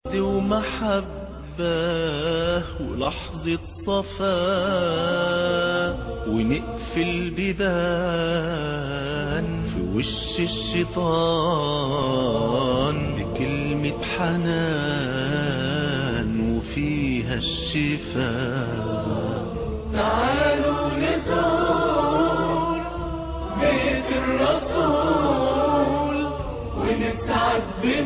ومحبة ولحظة صفاء ونقفل بيبان في وش الشيطان بكلمة حنان وفيها الشفاء تعالوا نزور بيت الرسول ونسعد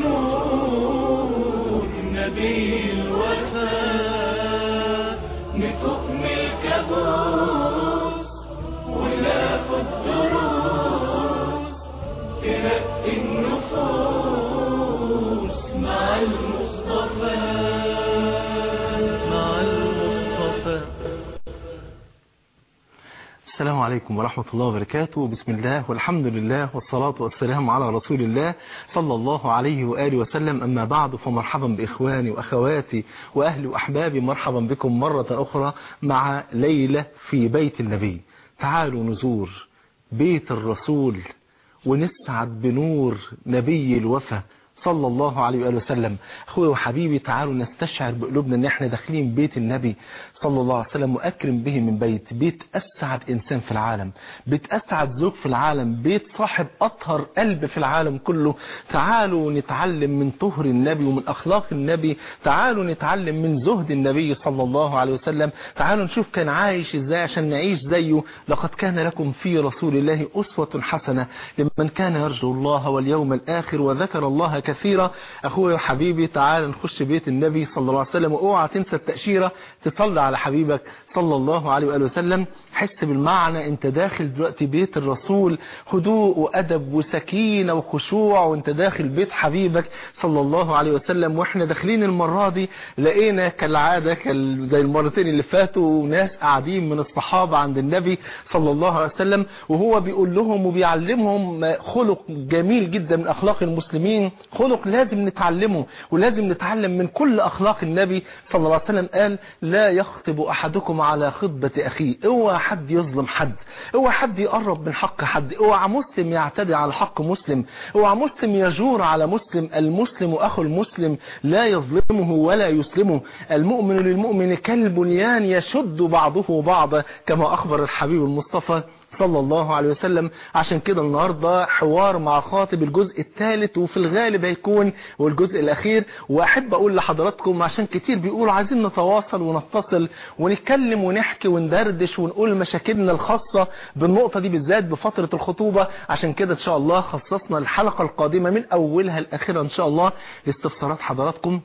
بنور نبي الوفاء نفوق من الكابوس وناخد دروس ترقي النفوس مع المصطفى مع المصطفى السلام عليكم ورحمة الله وبركاته بسم الله والحمد لله والصلاة والسلام على رسول الله صلى الله عليه وآله وسلم أما بعد فمرحبا بإخواني وأخواتي وأهلي وأحبابي مرحبا بكم مرة أخرى مع ليلة في بيت النبي تعالوا نزور بيت الرسول ونسعد بنور نبي الوفا صلى الله عليه وآله وسلم أخوي وحبيبي تعالوا نستشعر بقلوبنا ان احنا داخلين بيت النبي صلى الله عليه وسلم وأكرم به من بيت بيت أسعد إنسان في العالم بيت أسعد زوج في العالم بيت صاحب أطهر قلب في العالم كله تعالوا نتعلم من طهر النبي ومن أخلاق النبي تعالوا نتعلم من زهد النبي صلى الله عليه وسلم تعالوا نشوف كان عايش ازاي عشان نعيش زيه لقد كان لكم في رسول الله أسوة حسنة لمن كان يرجو الله واليوم الآخر وذكر الله كثيرا أخوي وحبيبي تعال نخش بيت النبي صلى الله عليه وسلم واوعى تنسى التأشيرة تصلي على حبيبك صلى الله عليه وآله وسلم حس بالمعنى انت داخل دلوقتي بيت الرسول هدوء وأدب وسكينة وخشوع وانت داخل بيت حبيبك صلى الله عليه وسلم واحنا داخلين المرة دي لقينا كالعادة كال زي المرتين اللي فاتوا ناس قاعدين من الصحابة عند النبي صلى الله عليه وسلم وهو بيقول لهم وبيعلمهم خلق جميل جدا من أخلاق المسلمين خلق لازم نتعلمه ولازم نتعلم من كل أخلاق النبي صلى الله عليه وسلم قال لا يخطب أحدكم على خطبة أخيه اوعى حد يظلم حد اوعى حد يقرب من حق حد اوعى مسلم يعتدي على حق مسلم اوعى مسلم يجور على مسلم المسلم أخو المسلم لا يظلمه ولا يسلمه المؤمن للمؤمن كالبنيان يشد بعضه بعضا كما أخبر الحبيب المصطفى صلى الله عليه وسلم عشان كده النهاردة حوار مع خاطب الجزء الثالث وفي الغالب هيكون والجزء الأخير وأحب أقول لحضراتكم عشان كتير بيقولوا عايزين نتواصل ونتصل ونتكلم ونحكي وندردش ونقول مشاكلنا الخاصة بالنقطة دي بالذات بفترة الخطوبة عشان كده إن شاء الله خصصنا الحلقة القادمة من أولها الأخيرة إن شاء الله لاستفسارات حضراتكم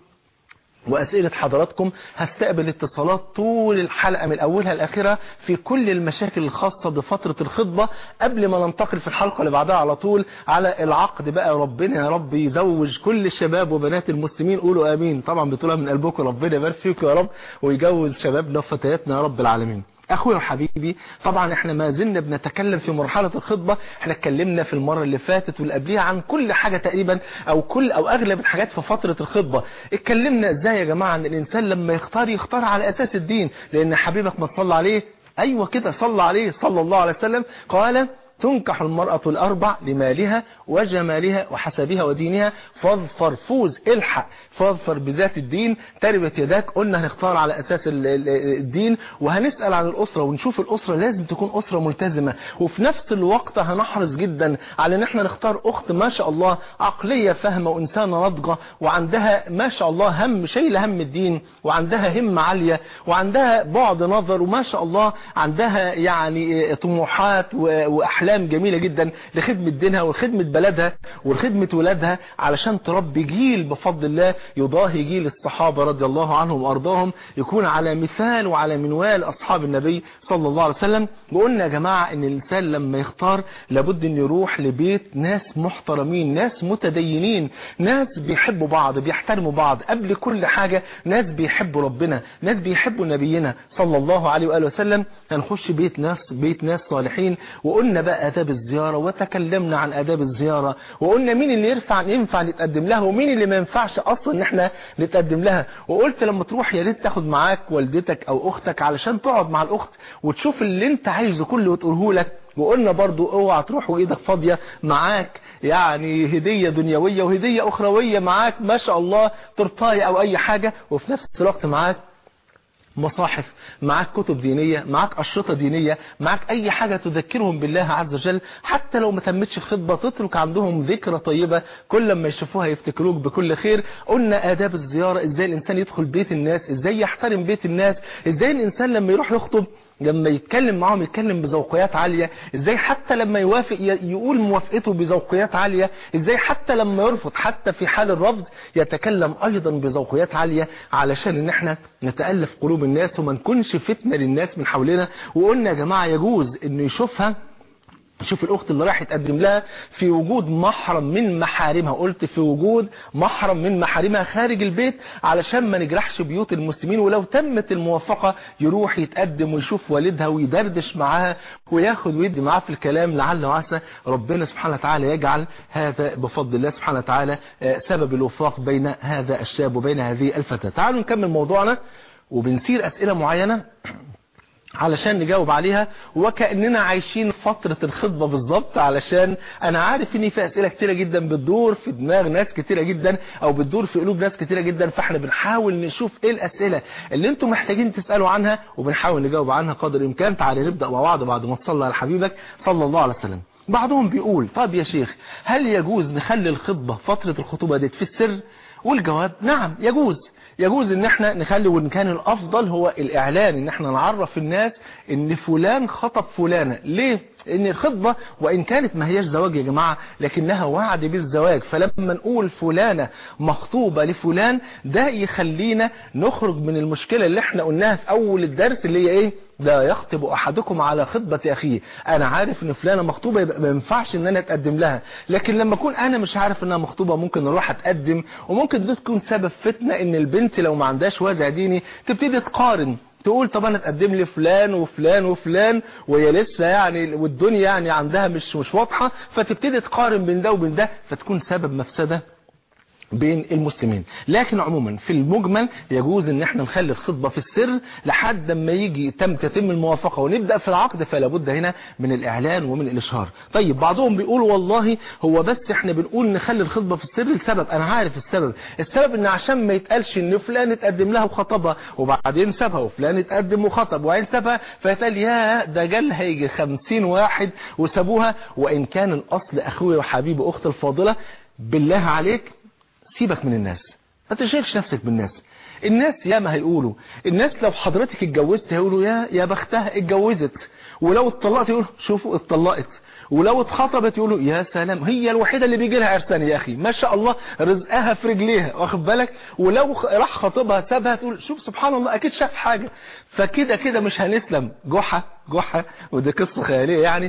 وأسئلة حضراتكم هستقبل اتصالات طول الحلقة من أولها لآخرها في كل المشاكل الخاصة بفترة الخطبة قبل ما ننتقل في الحلقة اللي بعدها على طول على العقد بقى ربنا يا رب يزوج كل الشباب وبنات المسلمين قولوا آمين طبعا بتقولها من قلبكم ربنا يبارك فيكم يا رب ويجوز شبابنا وفتياتنا يا رب العالمين اخويا وحبيبي طبعا احنا ما زلنا بنتكلم في مرحلة الخطبة احنا اتكلمنا في المرة اللي فاتت واللي قبليها عن كل حاجة تقريبا او كل او اغلب الحاجات في فترة الخطبة اتكلمنا ازاي يا جماعة ان الانسان لما يختار يختار على اساس الدين لان حبيبك ما تصلى عليه ايوه كده صلى عليه صلى الله عليه وسلم قال تنكح المرأة الأربع لمالها وجمالها وحسبها ودينها فاظفر فوز الحق فاظفر بذات الدين تربت يداك قلنا هنختار على أساس الدين وهنسأل عن الأسرة ونشوف الأسرة لازم تكون أسرة ملتزمة وفي نفس الوقت هنحرص جدا على ان احنا نختار أخت ما شاء الله عقلية فاهمة وإنسانة ناضجة وعندها ما شاء الله هم شايلة هم الدين وعندها همة عالية وعندها بعد نظر وما شاء الله عندها يعني طموحات وأحلام أحلام جميلة جدا لخدمة دينها وخدمة بلدها وخدمة ولادها علشان تربي جيل بفضل الله يضاهي جيل الصحابة رضي الله عنهم وأرضاهم يكون على مثال وعلى منوال أصحاب النبي صلى الله عليه وسلم وقلنا يا جماعة أن الإنسان لما يختار لابد أن يروح لبيت ناس محترمين ناس متدينين ناس بيحبوا بعض بيحترموا بعض قبل كل حاجة ناس بيحبوا ربنا ناس بيحبوا نبينا صلى الله عليه وآله وسلم هنخش بيت ناس بيت ناس صالحين وقلنا بقى بقى آداب الزيارة وتكلمنا عن آداب الزيارة وقلنا مين اللي يرفع ينفع نتقدم لها ومين اللي ما ينفعش أصلا إن احنا نتقدم لها وقلت لما تروح يا ريت تاخد معاك والدتك أو أختك علشان تقعد مع الأخت وتشوف اللي أنت عايزه كله وتقوله لك وقلنا برضو اوعى تروح وايدك فاضية معاك يعني هدية دنيوية وهدية اخروية معاك ما شاء الله ترطاية او اي حاجة وفي نفس الوقت معاك مصاحف معاك كتب دينية معاك أشرطة دينية معاك أي حاجة تذكرهم بالله عز وجل حتى لو ما تمتش الخطبة تترك عندهم ذكرى طيبة كل ما يشوفوها يفتكروك بكل خير قلنا آداب الزيارة إزاي الإنسان يدخل بيت الناس إزاي يحترم بيت الناس إزاي الإنسان لما يروح يخطب لما يتكلم معاهم يتكلم بذوقيات عالية ازاي حتى لما يوافق يقول موافقته بذوقيات عالية ازاي حتى لما يرفض حتى في حال الرفض يتكلم ايضا بذوقيات عالية علشان ان احنا نتألف قلوب الناس وما نكونش فتنة للناس من حولنا وقلنا يا جماعة يجوز انه يشوفها شوف الأخت اللي راح يتقدم لها في وجود محرم من محارمها قلت في وجود محرم من محارمها خارج البيت علشان ما نجرحش بيوت المسلمين ولو تمت الموافقة يروح يتقدم ويشوف والدها ويدردش معاها وياخد ويدي معاها في الكلام لعل وعسى ربنا سبحانه وتعالى يجعل هذا بفضل الله سبحانه وتعالى سبب الوفاق بين هذا الشاب وبين هذه الفتاة تعالوا نكمل موضوعنا وبنسير أسئلة معينة علشان نجاوب عليها وكأننا عايشين فترة الخطبة بالظبط علشان انا عارف ان في اسئلة كتيرة جدا بتدور في دماغ ناس كتيرة جدا او بتدور في قلوب ناس كتيرة جدا فاحنا بنحاول نشوف ايه الاسئلة اللي انتم محتاجين تسألوا عنها وبنحاول نجاوب عنها قدر الامكان تعالى نبدأ مع بعض بعد ما تصلى على حبيبك صلى الله عليه وسلم بعضهم بيقول طب يا شيخ هل يجوز نخلي الخطبة فترة الخطوبة دي في السر والجواب نعم يجوز يجوز ان احنا نخلي وان كان الافضل هو الاعلان ان احنا نعرف الناس ان فلان خطب فلانة ليه ان الخطبة وان كانت ما هياش زواج يا جماعة لكنها وعد بالزواج فلما نقول فلانة مخطوبة لفلان ده يخلينا نخرج من المشكلة اللي احنا قلناها في اول الدرس اللي هي ايه لا يخطب احدكم على خطبة اخيه انا عارف ان فلانة مخطوبة يبقى ما ينفعش ان انا اتقدم لها لكن لما اكون انا مش عارف انها مخطوبة ممكن اروح اتقدم وممكن دي تكون سبب فتنة ان البنت لو ما عندهاش وازع ديني تبتدي تقارن تقول طب انا اتقدم لي فلان وفلان وفلان وهي لسه يعني والدنيا يعني عندها مش مش واضحة فتبتدي تقارن بين ده وبين ده فتكون سبب مفسدة بين المسلمين لكن عموما في المجمل يجوز ان احنا نخلي الخطبة في السر لحد ما يجي تم تتم الموافقة ونبدأ في العقد فلا بد هنا من الاعلان ومن الاشهار طيب بعضهم بيقول والله هو بس احنا بنقول نخلي الخطبة في السر لسبب انا عارف السبب السبب ان عشان ما يتقالش ان فلان اتقدم لها وخطبها وبعدين سابها وفلان اتقدم وخطب وبعدين سابها فيتقال يا ده جال هيجي خمسين واحد وسابوها وان كان الاصل اخوي وحبيبي اخت الفاضلة بالله عليك سيبك من الناس ما تشغلش نفسك بالناس الناس ياما هيقولوا الناس لو حضرتك اتجوزت هيقولوا يا يا بختها اتجوزت ولو اتطلقت يقولوا شوفوا اتطلقت ولو اتخطبت يقولوا يا سلام هي الوحيدة اللي بيجي لها عرسان يا اخي ما شاء الله رزقها في رجليها واخد بالك ولو راح خطيبها سابها تقول شوف سبحان الله اكيد شاف حاجة فكده كده مش هنسلم جحا جحا ودي قصة خيالية يعني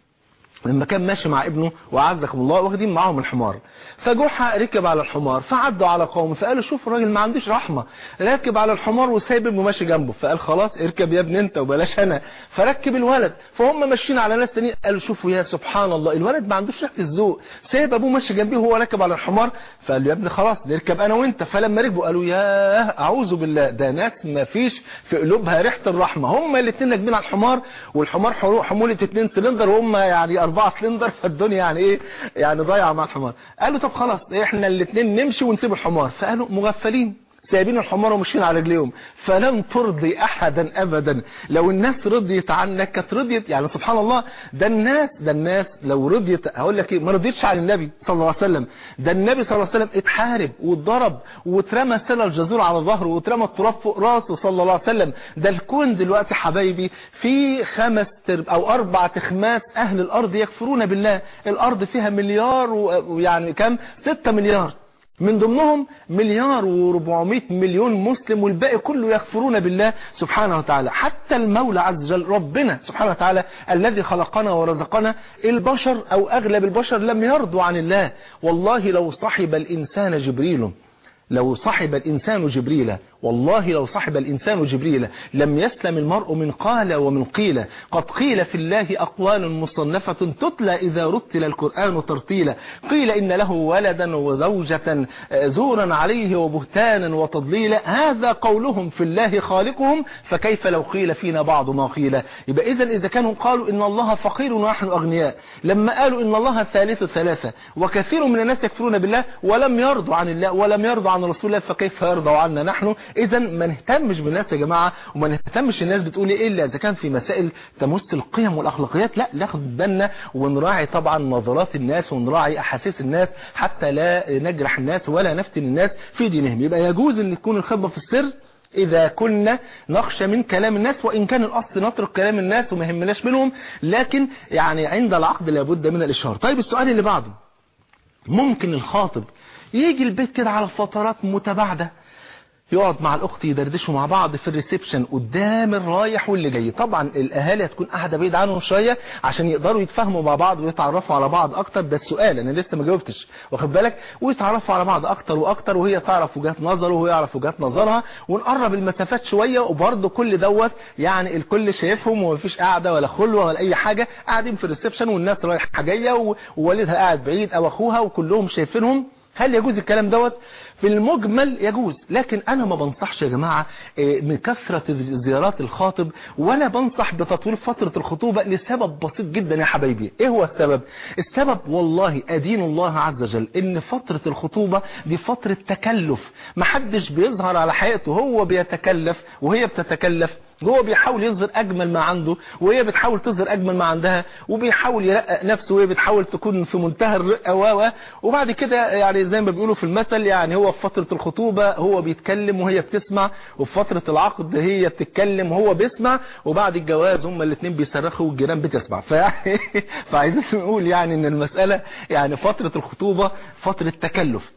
لما كان ماشي مع ابنه وعزكم الله واخدين معاهم الحمار فجحا ركب على الحمار فعدوا على قوم فقالوا شوف الراجل ما عندوش رحمة راكب على الحمار وسايب ابنه ماشي جنبه فقال خلاص اركب يا ابن انت وبلاش انا فركب الولد فهم ماشيين على ناس تانيين قالوا شوفوا يا سبحان الله الولد ما عندوش ريحه الذوق سايب ابوه ماشي جنبيه وهو راكب على الحمار فقال له يا ابني خلاص نركب انا وانت فلما ركبوا قالوا يا اعوذ بالله ده ناس ما فيش في قلوبها ريحه الرحمه هم الاثنين راكبين على الحمار والحمار حموله 2 سلندر وهم يعني 4 سلندر فالدنيا يعني ايه يعني ضايعه مع الحمار قالوا طب خلاص احنا الاثنين نمشي ونسيب الحمار فقالوا مغفلين سايبين الحمار وماشيين على رجليهم فلن ترضي احدا ابدا لو الناس رضيت عنك كانت رضيت يعني سبحان الله ده الناس ده الناس لو رضيت هقول لك ايه ما رضيتش عن النبي صلى الله عليه وسلم ده النبي صلى الله عليه وسلم اتحارب واتضرب واترمى سلة الجزور على ظهره واترمى التراب فوق راسه صلى الله عليه وسلم ده الكون دلوقتي حبايبي في خمس ترب او اربع تخماس اهل الارض يكفرون بالله الارض فيها مليار ويعني كم ستة مليار من ضمنهم مليار و400 مليون مسلم والباقي كله يكفرون بالله سبحانه وتعالى حتى المولى عز وجل ربنا سبحانه وتعالى الذي خلقنا ورزقنا البشر أو أغلب البشر لم يرضوا عن الله والله لو صحب الإنسان جبريل لو صحب الإنسان جبريل والله لو صحب الإنسان جبريل لم يسلم المرء من قال ومن قيل قد قيل في الله أقوال مصنفة تتلى إذا رتل القرآن ترتيلا قيل إن له ولدا وزوجة زورا عليه وبهتانا وتضليلا هذا قولهم في الله خالقهم فكيف لو قيل فينا بعض ما قيل يبقى إذا إذا كانوا قالوا إن الله فقير ونحن أغنياء لما قالوا إن الله ثالث ثلاثة وكثير من الناس يكفرون بالله ولم يرضوا عن الله ولم يرضوا عن رسول الله فكيف يرضوا عنا نحن إذا ما نهتمش بالناس يا جماعة وما نهتمش الناس بتقول إيه إلا إذا كان في مسائل تمس القيم والأخلاقيات لا ناخد بالنا ونراعي طبعا نظرات الناس ونراعي أحاسيس الناس حتى لا نجرح الناس ولا نفتن الناس في دينهم يبقى يجوز أن تكون الخطبة في السر إذا كنا نخشى من كلام الناس وإن كان الأصل نترك كلام الناس وما يهمناش منهم لكن يعني عند العقد لابد من الإشهار طيب السؤال اللي بعده ممكن الخاطب يجي البيت كده على فترات متباعدة يقعد مع الاخت يدردشوا مع بعض في الريسبشن قدام الرايح واللي جاي طبعا الاهالي هتكون قاعده بعيد عنهم شويه عشان يقدروا يتفاهموا مع بعض ويتعرفوا على بعض اكتر ده السؤال انا لسه ما جاوبتش واخد بالك ويتعرفوا على بعض اكتر واكتر وهي تعرف وجهات نظره وهو يعرف وجهات نظرها ونقرب المسافات شويه وبرده كل دوت يعني الكل شايفهم ومفيش قاعده ولا خلوه ولا اي حاجه قاعدين في الريسبشن والناس رايحه جايه ووالدها قاعد بعيد او اخوها وكلهم شايفينهم هل يجوز الكلام دوت في المجمل يجوز لكن انا ما بنصحش يا جماعة من كثرة زيارات الخاطب ولا بنصح بتطويل فترة الخطوبة لسبب بسيط جدا يا حبايبي ايه هو السبب السبب والله ادين الله عز وجل ان فترة الخطوبة دي فترة تكلف محدش بيظهر على حقيقته هو بيتكلف وهي بتتكلف هو بيحاول يظهر اجمل ما عنده وهي بتحاول تظهر اجمل ما عندها وبيحاول يرقق نفسه وهي بتحاول تكون في منتهى الرقه و وبعد كده يعني زي ما بيقولوا في المثل يعني هو في فتره الخطوبه هو بيتكلم وهي بتسمع وفي فتره العقد هي بتتكلم وهو بيسمع وبعد الجواز هما الاثنين بيصرخوا والجيران بتسمع فيعني فعايزين نقول يعني ان المساله يعني فتره الخطوبه فتره تكلف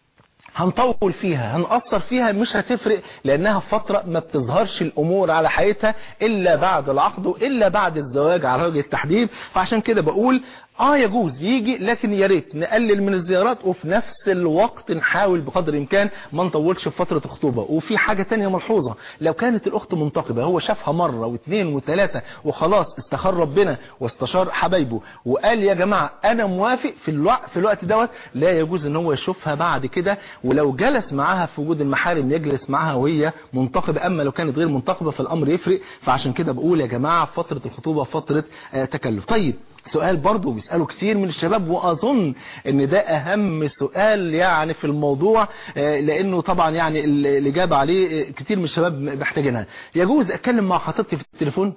هنطول فيها هنقصر فيها مش هتفرق لانها فترة ما بتظهرش الامور على حقيقتها الا بعد العقد والا بعد الزواج على وجه التحديد فعشان كده بقول اه يجوز يجي لكن يا ريت نقلل من الزيارات وفي نفس الوقت نحاول بقدر الامكان ما نطولش في فترة الخطوبة وفي حاجة تانية ملحوظة لو كانت الاخت منتقبة هو شافها مرة واثنين وثلاثة وخلاص استخار ربنا واستشار حبايبه وقال يا جماعة انا موافق في الوقت في الوقت دوت لا يجوز ان هو يشوفها بعد كده ولو جلس معاها في وجود المحارم يجلس معاها وهي منتقبة اما لو كانت غير منتقبة فالامر يفرق فعشان كده بقول يا جماعة فترة الخطوبة فترة آه تكلف طيب سؤال برضه بيسأله كتير من الشباب وأظن ان ده أهم سؤال يعني في الموضوع لأنه طبعا يعني الإجابة عليه كتير من الشباب محتاجينها يجوز أتكلم مع خطيبتي في التليفون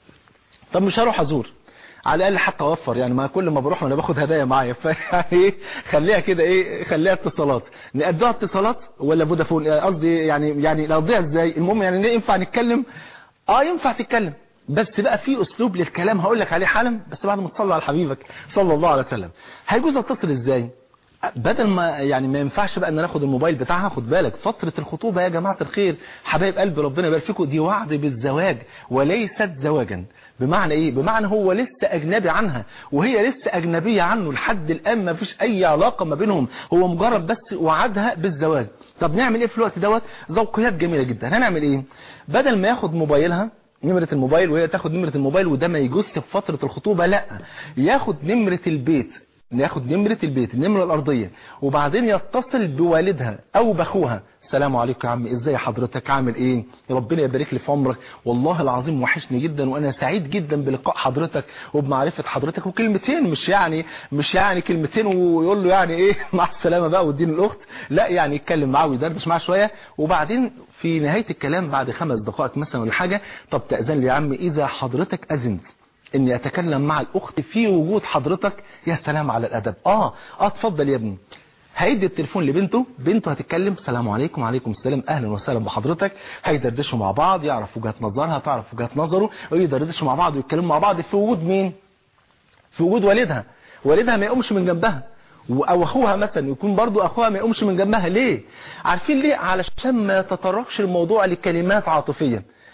طب مش هروح أزور على الاقل حتى اوفر يعني ما كل ما بروح وانا باخد هدايا معايا فيعني ايه خليها كده ايه خليها اتصالات نقضيها اتصالات ولا فودافون قصدي يعني يعني نقضيها ازاي المهم يعني ينفع نتكلم اه ينفع تتكلم بس بقى في اسلوب للكلام هقول لك عليه حالا بس بعد ما تصلي على حبيبك صلى الله عليه وسلم هيجوز اتصل ازاي بدل ما يعني ما ينفعش بقى ان ناخد الموبايل بتاعها خد بالك فترة الخطوبة يا جماعة الخير حبايب قلبي ربنا يبارك فيكم دي وعد بالزواج وليست زواجا بمعنى ايه بمعنى هو لسه اجنبي عنها وهي لسه اجنبية عنه لحد الان ما فيش اي علاقة ما بينهم هو مجرد بس وعدها بالزواج طب نعمل ايه في الوقت دوت ذوقيات جميلة جدا هنعمل ايه بدل ما ياخد موبايلها نمرة الموبايل وهي تاخد نمرة الموبايل وده ما يجوز في فترة الخطوبة لا ياخد نمرة البيت ياخد نمرة البيت النمرة الأرضية وبعدين يتصل بوالدها أو بأخوها السلام عليكم يا عم ازاي حضرتك عامل ايه ربنا يبارك لي في عمرك والله العظيم وحشني جدا وانا سعيد جدا بلقاء حضرتك وبمعرفة حضرتك وكلمتين مش يعني مش يعني كلمتين ويقول له يعني ايه مع السلامة بقى واديني الاخت لا يعني يتكلم معاه ويدردش معاه شوية وبعدين في نهاية الكلام بعد خمس دقائق مثلا ولا حاجة طب تأذن لي يا عم اذا حضرتك اذنت اني اتكلم مع الاخت في وجود حضرتك يا سلام على الادب اه اه اتفضل يا ابني هيدي التليفون لبنته بنته هتتكلم السلام عليكم وعليكم السلام اهلا وسهلا بحضرتك هيدردشوا مع بعض يعرف وجهات نظرها تعرف وجهات نظره ويدردشوا مع بعض ويتكلموا مع بعض في وجود مين في وجود والدها والدها ما يقومش من جنبها او اخوها مثلا يكون برضو اخوها ما يقومش من جنبها ليه عارفين ليه علشان ما يتطرقش الموضوع لكلمات عاطفيه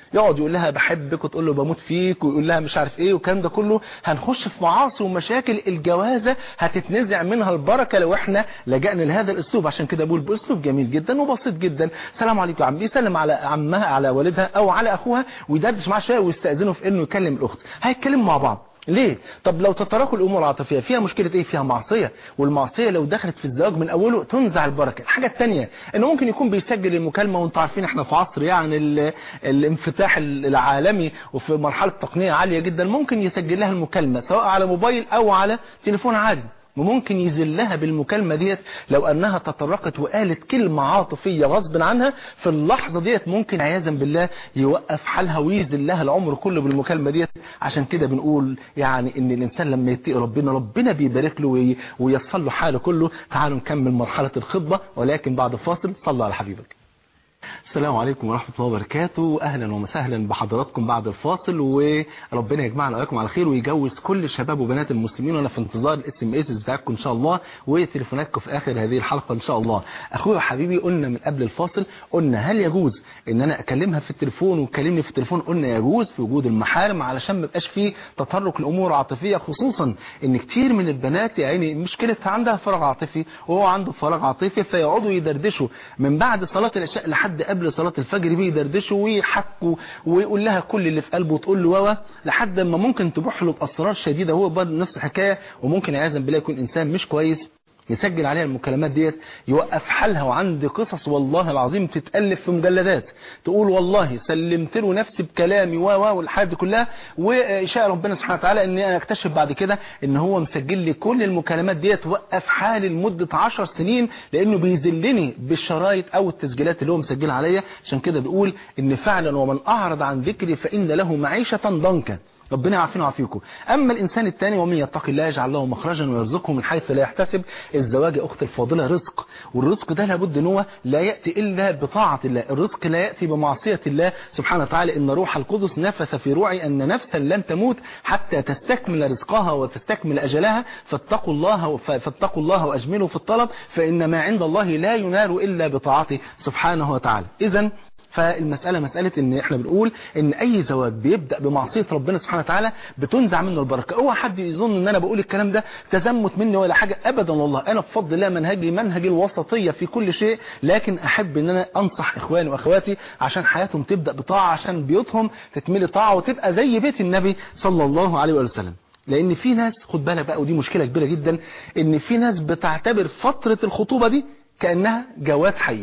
يقعد يقول لها بحبك وتقول له بموت فيك ويقول لها مش عارف ايه والكلام ده كله هنخش في معاصي ومشاكل الجوازه هتتنزع منها البركه لو احنا لجأنا لهذا الاسلوب عشان كده بقول باسلوب جميل جدا وبسيط جدا سلام عليكم يا عم يسلم على عمها على والدها او على اخوها ويدردش معاه شويه ويستاذنه في انه يكلم الاخت هيتكلموا مع بعض ليه طب لو تتركوا الامور العاطفيه فيها مشكله ايه فيها معصيه والمعصيه لو دخلت في الزواج من اوله تنزع البركه الحاجه الثانيه انه ممكن يكون بيسجل المكالمه وانتم عارفين احنا في عصر يعني ال- الانفتاح العالمي وفي مرحله تقنيه عاليه جدا ممكن يسجل لها المكالمه سواء على موبايل او على تليفون عادي وممكن يذلها بالمكالمة ديت لو أنها تطرقت وقالت كلمة عاطفية غصب عنها في اللحظة ديت ممكن عياذا بالله يوقف حالها ويذلها العمر كله بالمكالمة ديت عشان كده بنقول يعني إن الإنسان لما يتقي ربنا ربنا بيبارك له وي- وييسر له حاله كله تعالوا نكمل مرحلة الخطبة ولكن بعد فاصل صلى على حبيبك السلام عليكم ورحمة الله وبركاته أهلا وسهلا بحضراتكم بعد الفاصل وربنا يجمعنا وإياكم على خير ويجوز كل شباب وبنات المسلمين وأنا في انتظار الاس ام اس بتاعكم إن شاء الله وتليفوناتكم في آخر هذه الحلقة إن شاء الله أخويا وحبيبي قلنا من قبل الفاصل قلنا هل يجوز إن أنا أكلمها في التليفون وتكلمني في التليفون قلنا يجوز في وجود المحارم علشان ما يبقاش فيه تطرق لأمور عاطفية خصوصا إن كتير من البنات يعني مشكلتها عندها فراغ عاطفي وهو عنده فراغ عاطفي فيقعدوا يدردشوا من بعد صلاة العشاء لحد قبل صلاة الفجر بيدردشوا ويحكوا ويقول لها كل اللي في قلبه وتقول له واوا لحد ما ممكن تبوح له بأسرار شديدة هو برضه نفس الحكاية وممكن عياذا بالله يكون إنسان مش كويس يسجل عليها المكالمات ديت يوقف حالها وعندي قصص والله العظيم تتألف في مجلدات تقول والله سلمت له نفسي بكلامي و و والحاجات دي كلها وشاء ربنا سبحانه وتعالى ان انا اكتشف بعد كده ان هو مسجل لي كل المكالمات ديت وقف حالي لمدة 10 سنين لانه بيذلني بالشرايط او التسجيلات اللي هو مسجلها عليا عشان كده بيقول ان فعلا ومن اعرض عن ذكري فان له معيشة ضنكا ربنا يعافينا ويعافيكم اما الانسان الثاني ومن يتق الله يجعل له مخرجا ويرزقه من حيث لا يحتسب الزواج يا اخت الفاضله رزق والرزق ده لابد ان هو لا ياتي الا بطاعه الله الرزق لا ياتي بمعصيه الله سبحانه وتعالى ان روح القدس نفث في روعي ان نفسا لن تموت حتى تستكمل رزقها وتستكمل اجلها فاتقوا الله فاتقوا الله واجملوا في الطلب فان ما عند الله لا ينال الا بطاعته سبحانه وتعالى اذا فالمسألة مسألة ان احنا بنقول ان اي زواج بيبدأ بمعصية ربنا سبحانه وتعالى بتنزع منه البركة اوعى حد يظن ان انا بقول الكلام ده تزمت مني ولا حاجة ابدا والله انا بفضل الله منهجي منهج الوسطية في كل شيء لكن احب ان انا انصح اخواني واخواتي عشان حياتهم تبدأ بطاعة عشان بيوتهم تتملي طاعة وتبقى زي بيت النبي صلى الله عليه وسلم لان في ناس خد بالك بقى ودي مشكلة كبيرة جدا ان في ناس بتعتبر فترة الخطوبة دي كأنها جواز حقيقي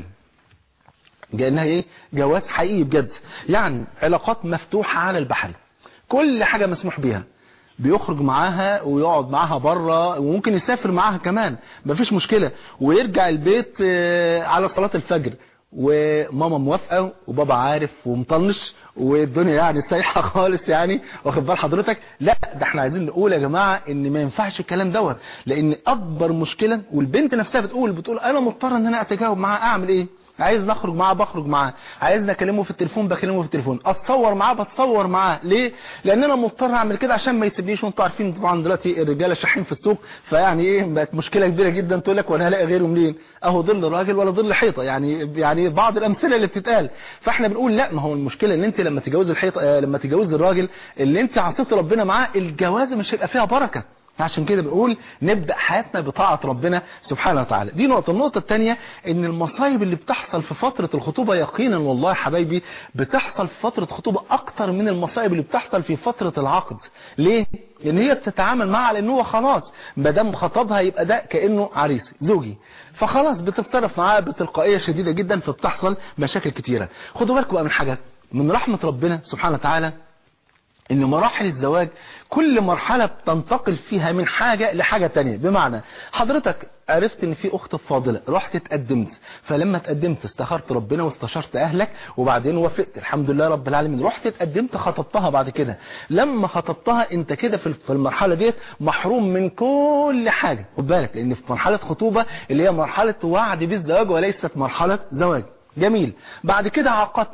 كأنها ايه جواز حقيقي بجد يعني علاقات مفتوحة على البحر كل حاجة مسموح بيها بيخرج معاها ويقعد معاها بره وممكن يسافر معاها كمان مفيش مشكلة ويرجع البيت آه، على صلاة الفجر وماما موافقة وبابا عارف ومطنش والدنيا يعني سايحة خالص يعني واخد بال حضرتك لا ده احنا عايزين نقول يا جماعة ان ما ينفعش الكلام دوت لان اكبر مشكلة والبنت نفسها بتقول بتقول انا مضطرة ان انا اتجاوب معاها اعمل ايه عايز نخرج معاه بخرج معاه عايز اكلمه في التليفون بكلمه في التليفون اتصور معاه بتصور معاه ليه لان انا مضطر اعمل كده عشان ما يسيبنيش وانتوا عارفين طبعا دلوقتي الرجاله شاحين في السوق فيعني ايه بقت مشكله كبيره جدا تقول لك وانا هلاقي غيره منين اهو ظل راجل ولا ظل حيطه يعني يعني بعض الامثله اللي بتتقال فاحنا بنقول لا ما هو المشكله ان انت لما تتجوزي الحيطه آه، لما تتجوزي الراجل اللي انت عصيتي ربنا معاه الجوازه مش هيبقى فيها بركه عشان كده بنقول نبدأ حياتنا بطاعة ربنا سبحانه وتعالى دي نقطة النقطة الثانية ان المصايب اللي بتحصل في فترة الخطوبة يقينا والله يا حبايبي بتحصل في فترة خطوبة اكتر من المصايب اللي بتحصل في فترة العقد ليه؟ لان هي بتتعامل معاه على ان هو خلاص ما دام خطبها يبقى ده كانه عريس زوجي فخلاص بتتصرف معاه بتلقائيه شديده جدا فبتحصل مشاكل كتيره خدوا بالكم بقى من حاجه من رحمه ربنا سبحانه وتعالى ان مراحل الزواج كل مرحلة بتنتقل فيها من حاجة لحاجة تانية بمعنى حضرتك عرفت ان في اخت فاضلة رحت اتقدمت فلما اتقدمت استخرت ربنا واستشرت اهلك وبعدين وافقت الحمد لله رب العالمين رحت اتقدمت خطبتها بعد كده لما خطبتها انت كده في في المرحلة ديت محروم من كل حاجة خد بالك لان في مرحلة خطوبة اللي هي مرحلة وعد بالزواج وليست مرحلة زواج جميل بعد كده عقدت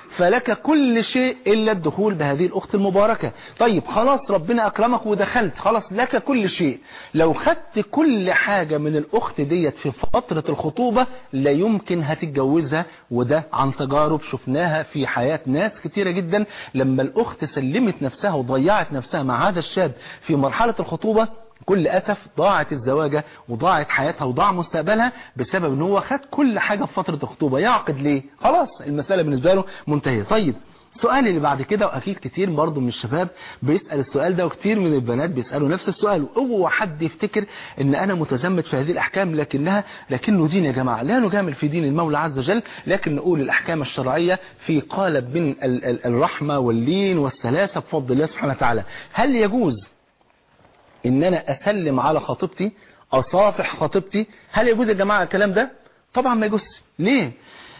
فلك كل شيء إلا الدخول بهذه الأخت المباركة طيب خلاص ربنا أكرمك ودخلت خلاص لك كل شيء لو خدت كل حاجة من الأخت ديت في فترة الخطوبة لا يمكن هتتجوزها وده عن تجارب شفناها في حياة ناس كتيرة جدا لما الأخت سلمت نفسها وضيعت نفسها مع هذا الشاب في مرحلة الخطوبة بكل أسف ضاعت الزواجة وضاعت حياتها وضاع مستقبلها بسبب ان هو خد كل حاجة في فترة الخطوبة يعقد ليه خلاص المسألة بالنسبة له منتهية طيب السؤال اللي بعد كده واكيد كتير برضه من الشباب بيسأل السؤال ده وكتير من البنات بيسألوا نفس السؤال واوعى حد يفتكر ان انا متزمت في هذه الاحكام لكنها لكنه دين يا جماعة لا نجامل في دين المولى عز وجل لكن نقول الاحكام الشرعية في قالب من ال- ال- الرحمة واللين والسلاسة بفضل الله سبحانه وتعالى هل يجوز ان انا اسلم على خطيبتي اصافح خطيبتي هل يجوز يا جماعة الكلام ده طبعا ما يجوز ليه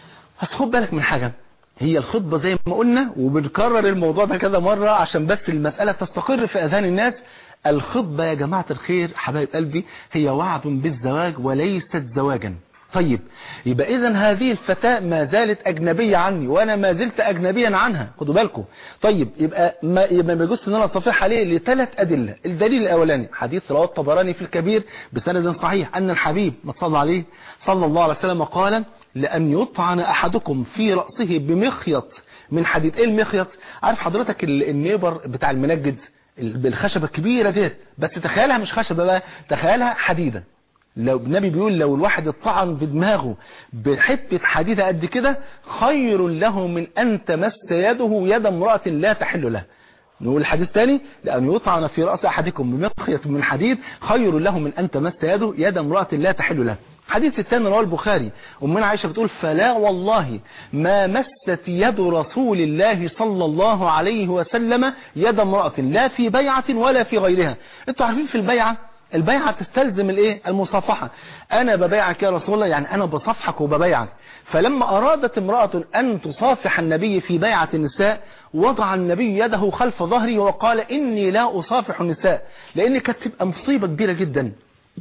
بس خد بالك من حاجة هي الخطبة زي ما قلنا وبنكرر الموضوع ده كذا مرة عشان بس المسألة تستقر في اذهان الناس الخطبة يا جماعة الخير حبايب قلبي هي وعد بالزواج وليست زواجا طيب يبقى اذا هذه الفتاة ما زالت اجنبية عني وانا ما زلت اجنبيا عنها خدوا بالكم طيب يبقى ما يبقى ما يجوز ان انا اصافح عليه لثلاث ادلة الدليل الاولاني حديث رواه الطبراني في الكبير بسند صحيح ان الحبيب ما صلى عليه صلى الله عليه وسلم قال لان يطعن احدكم في رأسه بمخيط من حديد ايه المخيط عارف حضرتك ال- النيبر بتاع المنجد ال- بالخشبة الكبيرة ديت بس تخيلها مش خشبة بقى تخيلها حديدة لو النبي بيقول لو الواحد اتطعن في دماغه بحتة حديدة قد كده خير له من أن تمس يده يد امرأة لا تحل له نقول الحديث تاني لأن يطعن في رأس أحدكم بمخيط من حديد خير له من أن تمس يده يد امرأة لا تحل له الحديث الثاني رواه البخاري أمنا عائشة بتقول فلا والله ما مست يد رسول الله صلى الله عليه وسلم يد امرأة لا في بيعة ولا في غيرها انتوا عارفين في البيعة البيعة تستلزم الايه المصافحة انا ببيعك يا رسول الله يعني انا بصفحك وببيعك فلما ارادت امرأة ان تصافح النبي في بيعة النساء وضع النبي يده خلف ظهري وقال اني لا اصافح النساء لان كانت تبقى مصيبة كبيرة جدا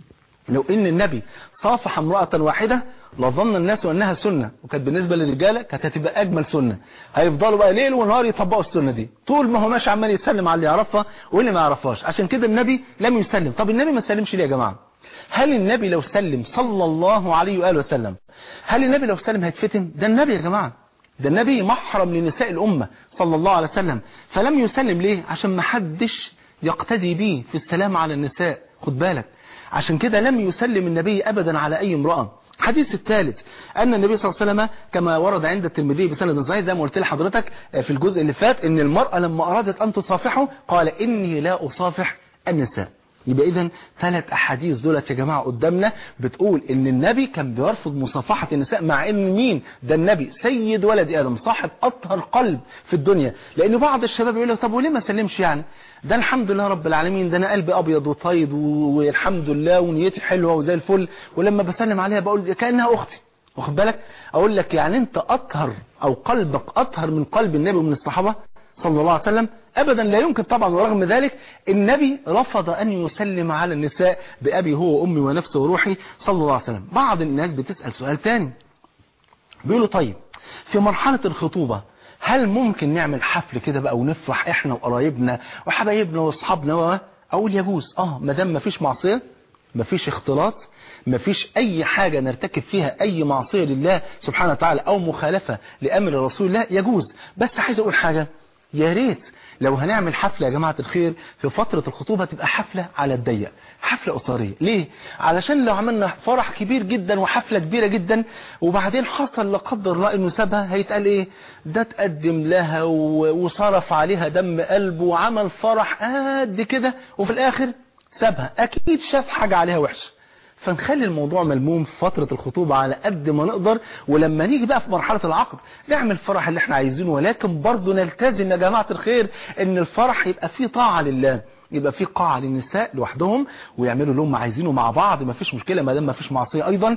لو ان النبي صافح امرأة واحدة لظن الناس انها سنة وكانت بالنسبة للرجالة كانت هتبقى اجمل سنة هيفضلوا بقى ليل ونهار يطبقوا السنة دي طول ما هو ماشي عمال يسلم على اللي يعرفها واللي ما يعرفهاش عشان كده النبي لم يسلم طب النبي ما سلمش ليه يا جماعة هل النبي لو سلم صلى الله عليه وآله وسلم هل النبي لو سلم هيتفتن ده النبي يا جماعة ده النبي محرم لنساء الأمة صلى الله عليه وسلم فلم يسلم ليه عشان ما حدش يقتدي بيه في السلام على النساء خد بالك عشان كده لم يسلم النبي أبدا على أي امرأة الحديث الثالث أن النبي صلى الله عليه وسلم كما ورد عند الترمذي بسند صحيح زي ما قلت لحضرتك في الجزء اللي فات أن المرأة لما أرادت أن تصافحه قال إني لا أصافح النساء يبقى اذا ثلاث احاديث دولت يا جماعه قدامنا بتقول ان النبي كان بيرفض مصافحه النساء مع ان مين ده النبي سيد ولد ادم صاحب اطهر قلب في الدنيا لان بعض الشباب يقول لك طب وليه ما سلمش يعني ده الحمد لله رب العالمين ده انا قلبي ابيض وطيب و- والحمد لله ونيتي حلوه وزي الفل ولما بسلم عليها بقول كانها اختي واخد بالك اقول لك يعني انت اطهر او قلبك اطهر من قلب النبي ومن الصحابه صلى الله عليه وسلم ابدا لا يمكن طبعا ورغم ذلك النبي رفض ان يسلم على النساء بابي هو وامي ونفسي وروحي صلى الله عليه وسلم بعض الناس بتسال سؤال تاني بيقولوا طيب في مرحله الخطوبه هل ممكن نعمل حفل كده بقى ونفرح احنا وقرايبنا وحبايبنا واصحابنا و اقول يجوز اه ما دام مفيش معصيه مفيش اختلاط مفيش اي حاجة نرتكب فيها اي معصية لله سبحانه وتعالى او مخالفة لامر رسول الله يجوز بس عايز اقول حاجة يا ريت لو هنعمل حفلة يا جماعة الخير في فترة الخطوبة تبقى حفلة على الضيق حفلة أسرية ليه؟ علشان لو عملنا فرح كبير جدا وحفلة كبيرة جدا وبعدين حصل لا قدر الله انه سابها هيتقال ايه ده تقدم لها و- وصرف عليها دم قلبه وعمل فرح قد كده وفي الاخر سابها اكيد شاف حاجة عليها وحشة فنخلي الموضوع ملموم في فترة الخطوبة على قد ما نقدر ولما نيجي بقى في مرحلة العقد نعمل الفرح اللي احنا عايزينه ولكن برضه نلتزم يا جماعة الخير ان الفرح يبقى فيه طاعة لله يبقى في قاعة للنساء لوحدهم ويعملوا اللي هم عايزينه مع بعض ما فيش مشكلة ما دام ما فيش معصية ايضا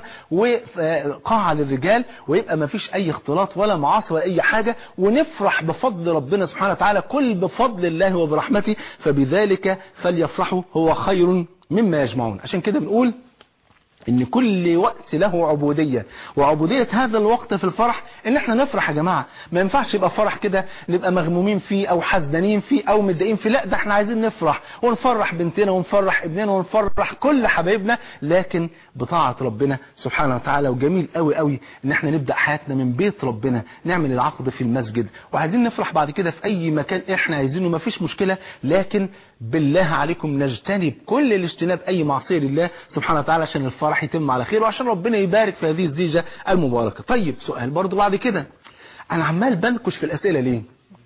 وقاعة للرجال ويبقى ما فيش اي اختلاط ولا معاصي ولا اي حاجة ونفرح بفضل ربنا سبحانه وتعالى كل بفضل الله وبرحمته فبذلك فليفرحوا هو خير مما يجمعون عشان كده بنقول ان كل وقت له عبودية وعبودية هذا الوقت في الفرح ان احنا نفرح يا جماعة ما ينفعش يبقى فرح كده نبقى مغمومين فيه او حزنانين فيه او متضايقين فيه لا ده احنا عايزين نفرح ونفرح بنتنا ونفرح ابننا ونفرح كل حبايبنا لكن بطاعة ربنا سبحانه وتعالى وجميل قوي قوي ان احنا نبدأ حياتنا من بيت ربنا نعمل العقد في المسجد وعايزين نفرح بعد كده في اي مكان احنا عايزينه ما فيش مشكلة لكن بالله عليكم نجتنب كل الاجتناب اي معصية لله سبحانه وتعالى عشان الفرح يتم على خير وعشان ربنا يبارك في هذه الزيجة المباركة طيب سؤال برضو بعد كده انا عمال بنكش في الاسئلة ليه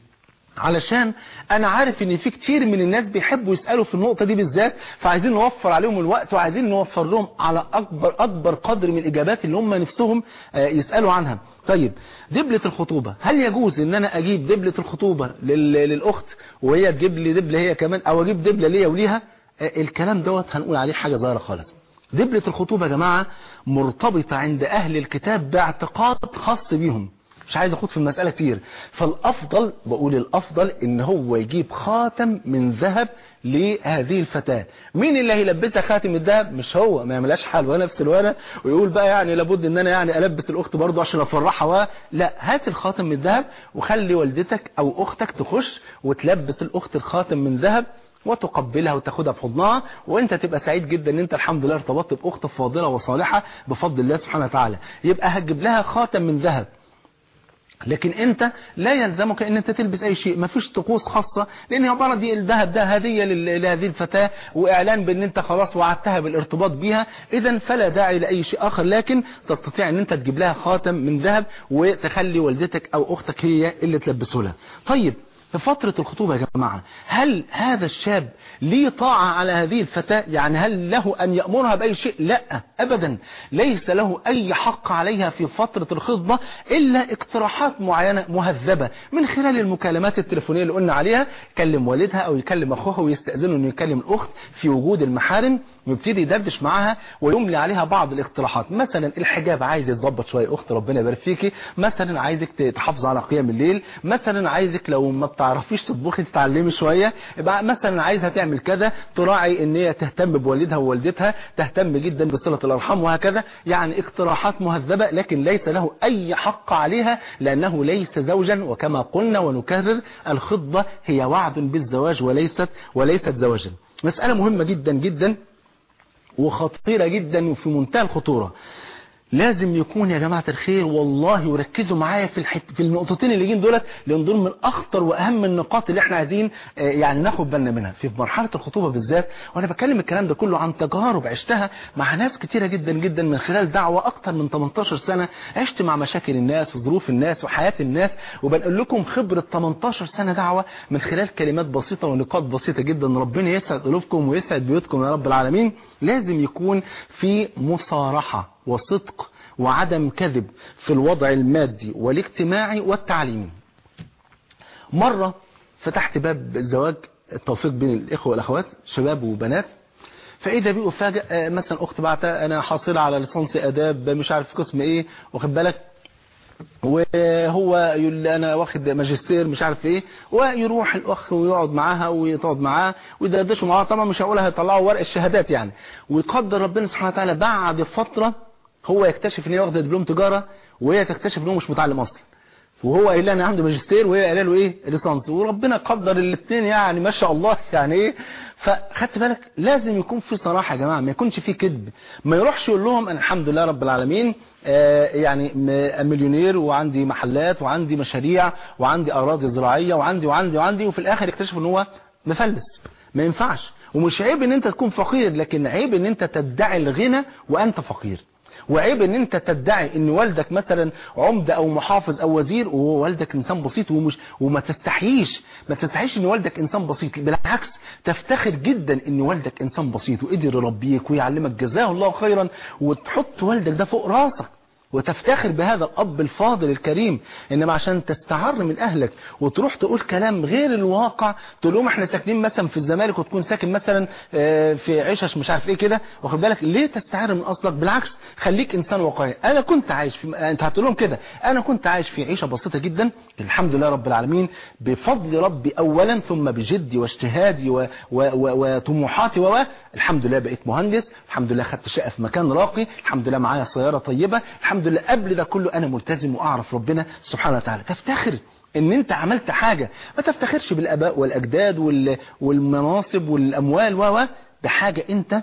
علشان انا عارف ان في كتير من الناس بيحبوا يسألوا في النقطة دي بالذات فعايزين نوفر عليهم الوقت وعايزين نوفر لهم على اكبر اكبر قدر من الاجابات اللي هم نفسهم يسألوا عنها طيب دبلة الخطوبة هل يجوز ان انا اجيب دبلة الخطوبة لل... للاخت وهي تجيب لي دبلة هي كمان او اجيب دبلة ليا وليها الكلام دوت هنقول عليه حاجة ظاهرة خالص دبلة الخطوبة يا جماعة مرتبطة عند اهل الكتاب باعتقاد خاص بيهم مش عايز اخد في المسألة كتير فالافضل بقول الافضل ان هو يجيب خاتم من ذهب لهذه الفتاة مين اللي هيلبسها خاتم الذهب مش هو ما يعملهاش حلوة نفس الوانا ويقول بقى يعني لابد ان انا يعني البس الاخت برضه عشان افرحها لا هات الخاتم من الذهب وخلي والدتك او اختك تخش وتلبس الاخت الخاتم من ذهب وتقبلها وتاخدها في حضنها وانت تبقى سعيد جدا ان انت الحمد لله ارتبطت باخت فاضله وصالحه بفضل الله سبحانه وتعالى يبقى هتجيب لها خاتم من ذهب لكن انت لا يلزمك ان انت تلبس اي شيء ما فيش طقوس خاصة لان عبارة دي الذهب ده هدية لهذه الفتاة واعلان بان انت خلاص وعدتها بالارتباط بيها اذا فلا داعي لاي شيء اخر لكن تستطيع ان انت تجيب لها خاتم من ذهب وتخلي والدتك او اختك هي اللي تلبسه لها طيب في فترة الخطوبة يا جماعة هل هذا الشاب ليه طاعة على هذه الفتاة يعني هل له أن يأمرها بأي شيء لا أبدا ليس له أي حق عليها في فترة الخطبة إلا اقتراحات معينة مهذبة من خلال المكالمات التليفونية اللي قلنا عليها يكلم والدها أو يكلم أخوها ويستأذنه أنه يكلم الأخت في وجود المحارم ويبتدي يدردش معاها ويملي عليها بعض الاقتراحات مثلا الحجاب عايز يتظبط شويه اخت ربنا يبارك فيكي مثلا عايزك تحافظ على قيام الليل مثلا عايزك لو ما بتعرفيش تطبخي تتعلمي شويه يبقى مثلا عايزها تعمل كذا تراعي ان هي تهتم بوالدها ووالدتها تهتم جدا بصله الارحام وهكذا يعني اقتراحات مهذبه لكن ليس له اي حق عليها لانه ليس زوجا وكما قلنا ونكرر الخطبه هي وعد بالزواج وليست وليست زواجا مساله مهمه جدا جدا وخطيرة جدا وفي منتهى الخطورة لازم يكون يا جماعة الخير والله وركزوا معايا في الحت... في النقطتين اللي جين دولت لان دول من اخطر واهم النقاط اللي احنا عايزين يعني ناخد بالنا منها في مرحلة الخطوبة بالذات وانا بكلم الكلام ده كله عن تجارب عشتها مع ناس كتيرة جدا جدا من خلال دعوة اكتر من 18 سنة عشت مع مشاكل الناس وظروف الناس وحياة الناس وبنقول لكم خبرة 18 سنة دعوة من خلال كلمات بسيطة ونقاط بسيطة جدا ربنا يسعد قلوبكم ويسعد بيوتكم يا رب العالمين لازم يكون في مصارحة وصدق وعدم كذب في الوضع المادي والاجتماعي والتعليمي مرة فتحت باب الزواج التوفيق بين الإخوة والأخوات شباب وبنات فإذا بيه فاجأ مثلا أخت بعتها أنا حاصلة على ليسانس آداب مش عارف قسم إيه واخد بالك وهو يقول لي انا واخد ماجستير مش عارف ايه ويروح الاخ ويقعد معاها ويقعد معاه ويدردشوا معاها طبعا مش هقولها هيطلعوا ورق الشهادات يعني ويقدر ربنا سبحانه وتعالى بعد فتره هو يكتشف ان هي واخده دبلوم تجاره وهي تكتشف ان هو مش متعلم اصلا وهو قايل لها انا عندي ماجستير وهي قايله له ايه ليسانس وربنا قدر الاثنين يعني ما شاء الله يعني ايه فخدت بالك لازم يكون في صراحه يا جماعه ما يكونش في كذب ما يروحش يقول لهم انا الحمد لله رب العالمين آه يعني مليونير وعندي محلات وعندي مشاريع وعندي اراضي زراعيه وعندي وعندي وعندي وفي الاخر يكتشف ان هو مفلس ما ينفعش ومش عيب ان انت تكون فقير لكن عيب ان انت تدعي الغنى وانت فقير وعيب ان انت تدعي ان والدك مثلا عمدة او محافظ او وزير وهو والدك انسان بسيط ومش وما تستحيش ما تستحيش ان والدك انسان بسيط بالعكس تفتخر جدا ان والدك انسان بسيط وقدر يربيك ويعلمك جزاه الله خيرا وتحط والدك ده فوق راسك وتفتخر بهذا الأب الفاضل الكريم إنما عشان تستعر من أهلك وتروح تقول كلام غير الواقع تقول لهم احنا ساكنين مثلا في الزمالك وتكون ساكن مثلا آه، في عشش مش عارف ايه كده واخد بالك ليه تستعر من أصلك بالعكس خليك إنسان واقعي أنا كنت عايش في انت هتقول لهم كده أنا كنت عايش في عيشة بسيطة جدا الحمد لله رب العالمين بفضل ربي أولا ثم بجدي واجتهادي و- و- و- وطموحاتي و الحمد لله بقيت مهندس الحمد لله خدت شقة في مكان راقي الحمد لله معايا سيارة طيبة الحمد لله قبل ده كله أنا ملتزم وأعرف ربنا سبحانه وتعالى تفتخر ان انت عملت حاجة ما تفتخرش بالاباء والاجداد وال- والمناصب والاموال و و بحاجة انت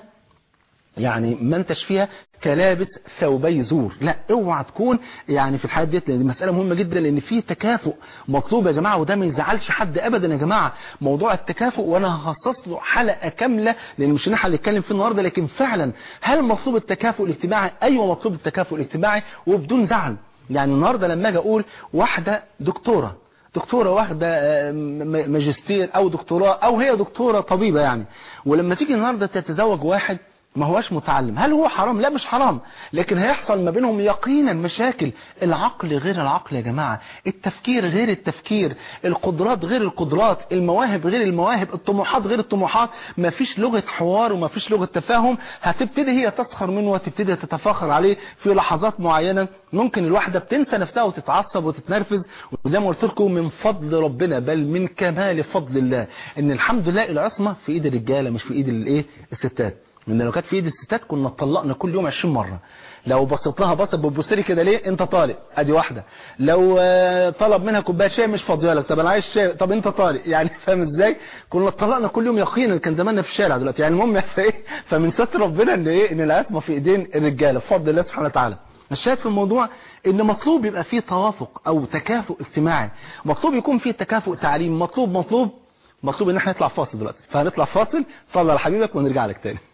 يعني ما انتش فيها كلابس ثوبي زور لا اوعى تكون يعني في الحالات ديت لان دي مساله مهمه جدا لان في تكافؤ مطلوب يا جماعه وده ما يزعلش حد ابدا يا جماعه موضوع التكافؤ وانا هخصص له حلقه كامله لان مش احنا اللي نتكلم فيه النهارده لكن فعلا هل مطلوب التكافؤ الاجتماعي ايوه مطلوب التكافؤ الاجتماعي وبدون زعل يعني النهارده لما اجي اقول واحده دكتوره دكتورة واخدة آه، م- ماجستير او دكتوراه او هي دكتورة طبيبة يعني ولما تيجي النهاردة تتزوج واحد ما هوش متعلم هل هو حرام لا مش حرام لكن هيحصل ما بينهم يقينا مشاكل العقل غير العقل يا جماعة التفكير غير التفكير القدرات غير القدرات المواهب غير المواهب الطموحات غير الطموحات ما فيش لغة حوار وما فيش لغة تفاهم هتبتدي هي تسخر منه وتبتدي تتفاخر عليه في لحظات معينة ممكن الواحدة بتنسى نفسها وتتعصب وتتنرفز وزي ما قلت لكم من فضل ربنا بل من كمال فضل الله ان الحمد لله العصمة في ايد الرجالة مش في ايد الايه الستات لان لو كانت في ايد الستات كنا اتطلقنا كل يوم 20 مرة لو بصيت لها بصت بتبص لي كده ليه انت طالق ادي واحده لو آه، طلب منها كوبايه شاي مش فاضيه لك طب انا عايز شاي طب انت طالق يعني فاهم ازاي كنا اتطلقنا كل يوم يقينا كان زماننا في الشارع دلوقتي يعني المهم فايه فمن ستر ربنا ان ايه ان العصمه في ايدين الرجاله بفضل الله سبحانه وتعالى الشاهد في الموضوع ان مطلوب يبقى فيه توافق او تكافؤ اجتماعي مطلوب يكون فيه تكافؤ تعليم مطلوب مطلوب مطلوب ان احنا نطلع فاصل دلوقتي فهنطلع فاصل صلى على حبيبك ونرجع لك تاني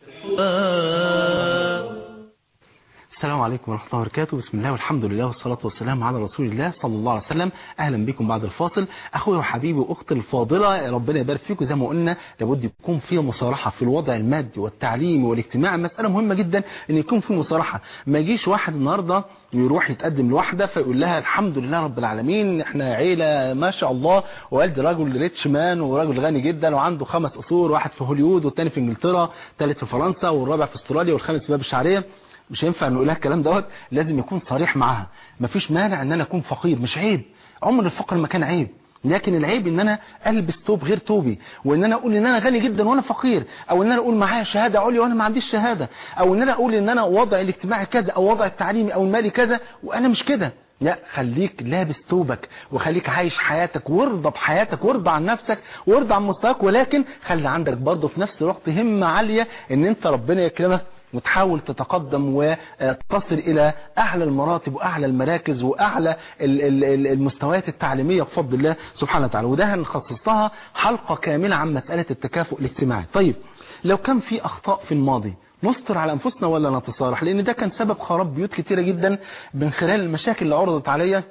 السلام عليكم ورحمة الله وبركاته بسم الله والحمد لله والصلاة والسلام على رسول الله صلى الله عليه وسلم أهلا بكم بعد الفاصل أخوي وحبيبي وأختي الفاضلة ربنا يبارك فيكم زي ما قلنا لابد يكون في مصارحة في الوضع المادي والتعليمي والاجتماعي مسألة مهمة جدا أن يكون في مصارحة ما يجيش واحد النهاردة يروح يتقدم لواحدة فيقول لها الحمد لله رب العالمين احنا عيلة ما شاء الله والدي راجل ريتش مان وراجل غني جدا وعنده خمس أصول واحد في هوليوود والتاني في انجلترا ثالث في فرنسا والرابع في استراليا والخامس في باب الشعرية مش هينفع نقول لها الكلام دوت لازم يكون صريح معاها مفيش مانع ان انا اكون فقير مش عيب عمر الفقر ما كان عيب لكن العيب ان انا البس توب غير توبي وان انا اقول ان انا غني جدا وانا فقير او ان انا اقول معايا شهاده عليا وانا ما عنديش شهاده او ان انا اقول ان انا وضع الاجتماعي كذا او وضع التعليمي او المالي كذا وانا مش كده لا خليك لابس توبك وخليك عايش حياتك وارضى بحياتك وارضى عن نفسك وارضى عن مستواك ولكن خلي عندك برضه في نفس الوقت همة عالية ان انت ربنا يكرمك وتحاول تتقدم وتصل إلى أعلى المراتب وأعلى المراكز وأعلى ال- ال- ال- المستويات التعليمية بفضل الله سبحانه وتعالى وده هنخصص لها حلقة كاملة عن مسألة التكافؤ الاجتماعي طيب لو كان في أخطاء في الماضي نستر على أنفسنا ولا نتصالح لأن ده كان سبب خراب بيوت كتيرة جدا من خلال المشاكل اللي عرضت عليا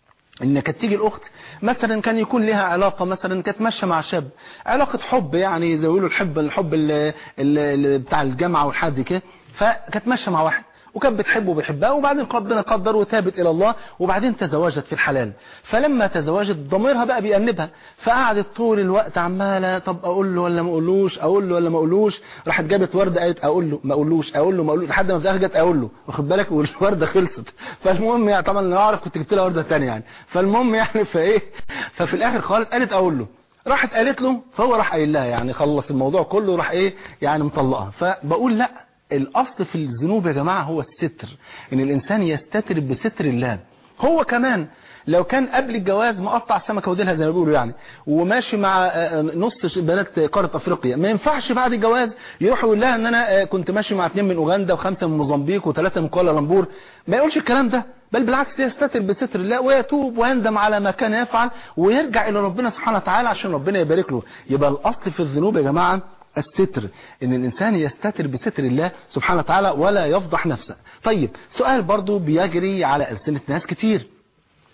ان كانت تيجي الاخت مثلا كان يكون لها علاقه مثلا كانت ماشيه مع شاب علاقه حب يعني زي ما يقولوا الحب الحب ال- ال- ال- بتاع الجامعه والحاجات دي كده فكانت ماشيه مع واحد وكانت بتحبه وبيحبها وبعدين ربنا قدر وتابت الى الله وبعدين تزوجت في الحلال فلما تزوجت ضميرها بقى بيأنبها فقعدت طول الوقت عماله طب اقول له ولا ما اقولوش اقول له ولا ما اقولوش راحت جابت ورده قالت اقول له ما اقولوش اقول له ما اقولوش لحد ما في الاخر جت اقول له واخد بالك والورده خلصت فالمهم يعني طبعا لو اعرف كنت جبت لها ورده ثانيه يعني فالمهم يعني فايه ففي الاخر خالص قالت اقول له راحت قالت له فهو راح قايل لها يعني خلص الموضوع كله راح ايه يعني مطلقها فبقول لا الاصل في الذنوب يا جماعه هو الستر ان الانسان يستتر بستر الله هو كمان لو كان قبل الجواز مقطع سمكه وديلها زي ما بيقولوا يعني وماشي مع آه، نص بنات قاره افريقيا ما ينفعش بعد الجواز يروح يقول لها ان انا آه، كنت ماشي مع اثنين من اوغندا وخمسه من موزمبيق وثلاثه من كوالالمبور ما يقولش الكلام ده بل بالعكس يستتر بستر الله ويتوب ويندم على ما كان يفعل ويرجع الى ربنا سبحانه وتعالى عشان ربنا يبارك له يبقى الاصل في الذنوب يا جماعه الستر ان الانسان يستتر بستر الله سبحانه وتعالى ولا يفضح نفسه طيب سؤال برضو بيجري على ألسنة ناس كتير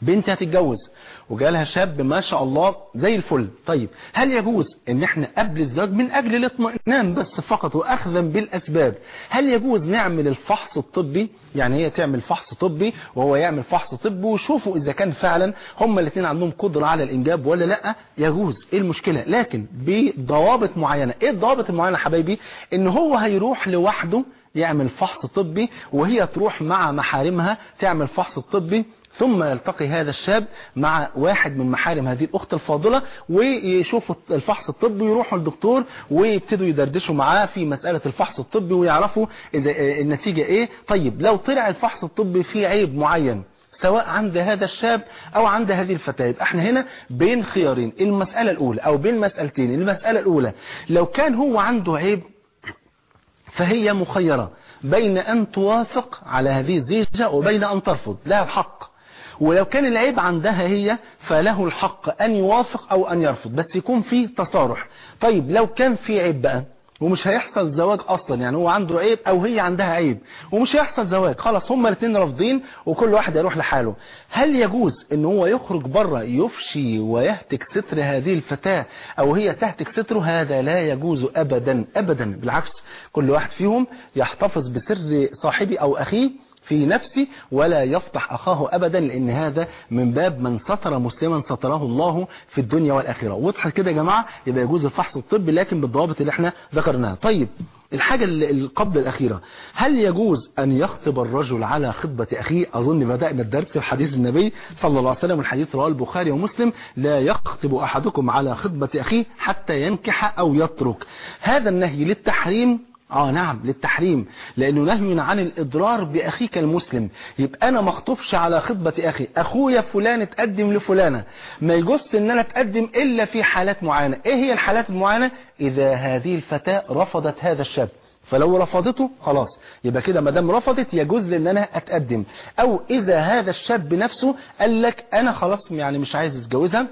بنت هتتجوز وجالها شاب ما شاء الله زي الفل طيب هل يجوز ان احنا قبل الزواج من اجل الاطمئنان بس فقط واخذا بالاسباب هل يجوز نعمل الفحص الطبي يعني هي تعمل فحص طبي وهو يعمل فحص طبي وشوفوا اذا كان فعلا هما الاثنين عندهم قدرة على الانجاب ولا لا يجوز ايه المشكلة لكن بضوابط معينة ايه الضوابط المعينة حبايبي ان هو هيروح لوحده يعمل فحص طبي وهي تروح مع محارمها تعمل فحص طبي ثم يلتقي هذا الشاب مع واحد من محارم هذه الأخت الفاضلة ويشوفوا الفحص الطبي ويروحوا للدكتور ويبتدوا يدردشوا معاه في مسألة الفحص الطبي ويعرفوا إذا النتيجة إيه طيب لو طلع الفحص الطبي فيه عيب معين سواء عند هذا الشاب او عند هذه الفتاة يبقى احنا هنا بين خيارين المسألة الاولى او بين مسألتين المسألة الاولى لو كان هو عنده عيب فهي مخيرة بين أن توافق على هذه الزيجة وبين أن ترفض لها الحق ولو كان العيب عندها هي فله الحق أن يوافق أو أن يرفض بس يكون فيه تصارح طيب لو كان في عيب بقى ومش هيحصل زواج اصلا يعني هو عنده عيب او هي عندها عيب ومش هيحصل زواج خلاص هما الاثنين رافضين وكل واحد يروح لحاله هل يجوز ان هو يخرج بره يفشي ويهتك ستر هذه الفتاة او هي تهتك ستره هذا لا يجوز ابدا ابدا بالعكس كل واحد فيهم يحتفظ بسر صاحبي او اخيه في نفسي ولا يفضح أخاه أبدا لأن هذا من باب من ستر مسلما ستره الله في الدنيا والآخرة وضحت كده يا جماعة يبقى يجوز الفحص الطبي لكن بالضوابط اللي احنا ذكرناها طيب الحاجة اللي قبل الأخيرة هل يجوز أن يخطب الرجل على خطبة أخيه أظن بدأنا الدرس في حديث النبي صلى الله عليه وسلم الحديث رواه البخاري ومسلم لا يخطب أحدكم على خطبة أخيه حتى ينكح أو يترك هذا النهي للتحريم اه نعم للتحريم لانه نهي عن الاضرار باخيك المسلم يبقى انا ما اخطبش على خطبة اخي اخويا فلان اتقدم لفلانة ما يجوز ان انا اتقدم الا في حالات معينة ايه هي الحالات المعينة اذا هذه الفتاة رفضت هذا الشاب فلو رفضته خلاص يبقى كده ما دام رفضت يجوز لي ان انا اتقدم او اذا هذا الشاب نفسه قال لك انا خلاص يعني مش عايز اتجوزها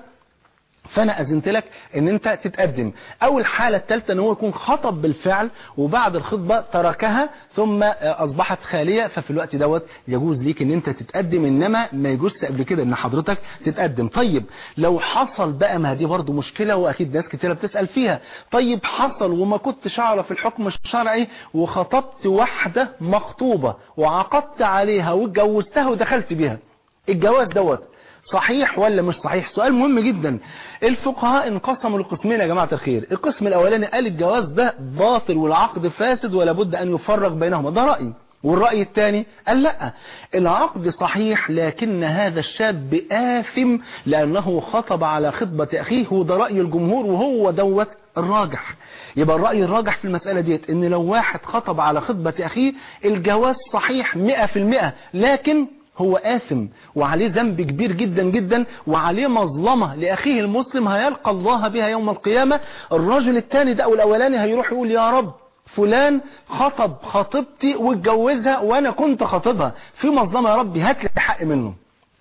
فانا اذنت لك ان انت تتقدم او الحالة الثالثة ان هو يكون خطب بالفعل وبعد الخطبة تركها ثم اصبحت خالية ففي الوقت دوت يجوز ليك ان انت تتقدم انما ما يجوز قبل كده ان حضرتك تتقدم طيب لو حصل بقى ما دي برضو مشكلة واكيد ناس كتيرة بتسأل فيها طيب حصل وما كنتش اعرف الحكم الشرعي وخطبت واحدة مخطوبة وعقدت عليها واتجوزتها ودخلت بيها الجواز دوت صحيح ولا مش صحيح سؤال مهم جدا الفقهاء انقسموا لقسمين يا جماعة الخير القسم الاولاني قال الجواز ده باطل والعقد فاسد ولا بد ان يفرق بينهما ده رأي والرأي الثاني قال لا العقد صحيح لكن هذا الشاب آثم لأنه خطب على خطبة أخيه وده رأي الجمهور وهو دوت الراجح يبقى الرأي الراجح في المسألة ديت ان لو واحد خطب على خطبة أخيه الجواز صحيح مئة في المئة لكن هو آثم وعليه ذنب كبير جدا جدا وعليه مظلمة لأخيه المسلم هيلقى الله بها يوم القيامة الرجل الثاني ده أو الأولاني هيروح يقول يا رب فلان خطب خطيبتي واتجوزها وانا كنت خطيبها في مظلمة يا ربي هات لي حق منه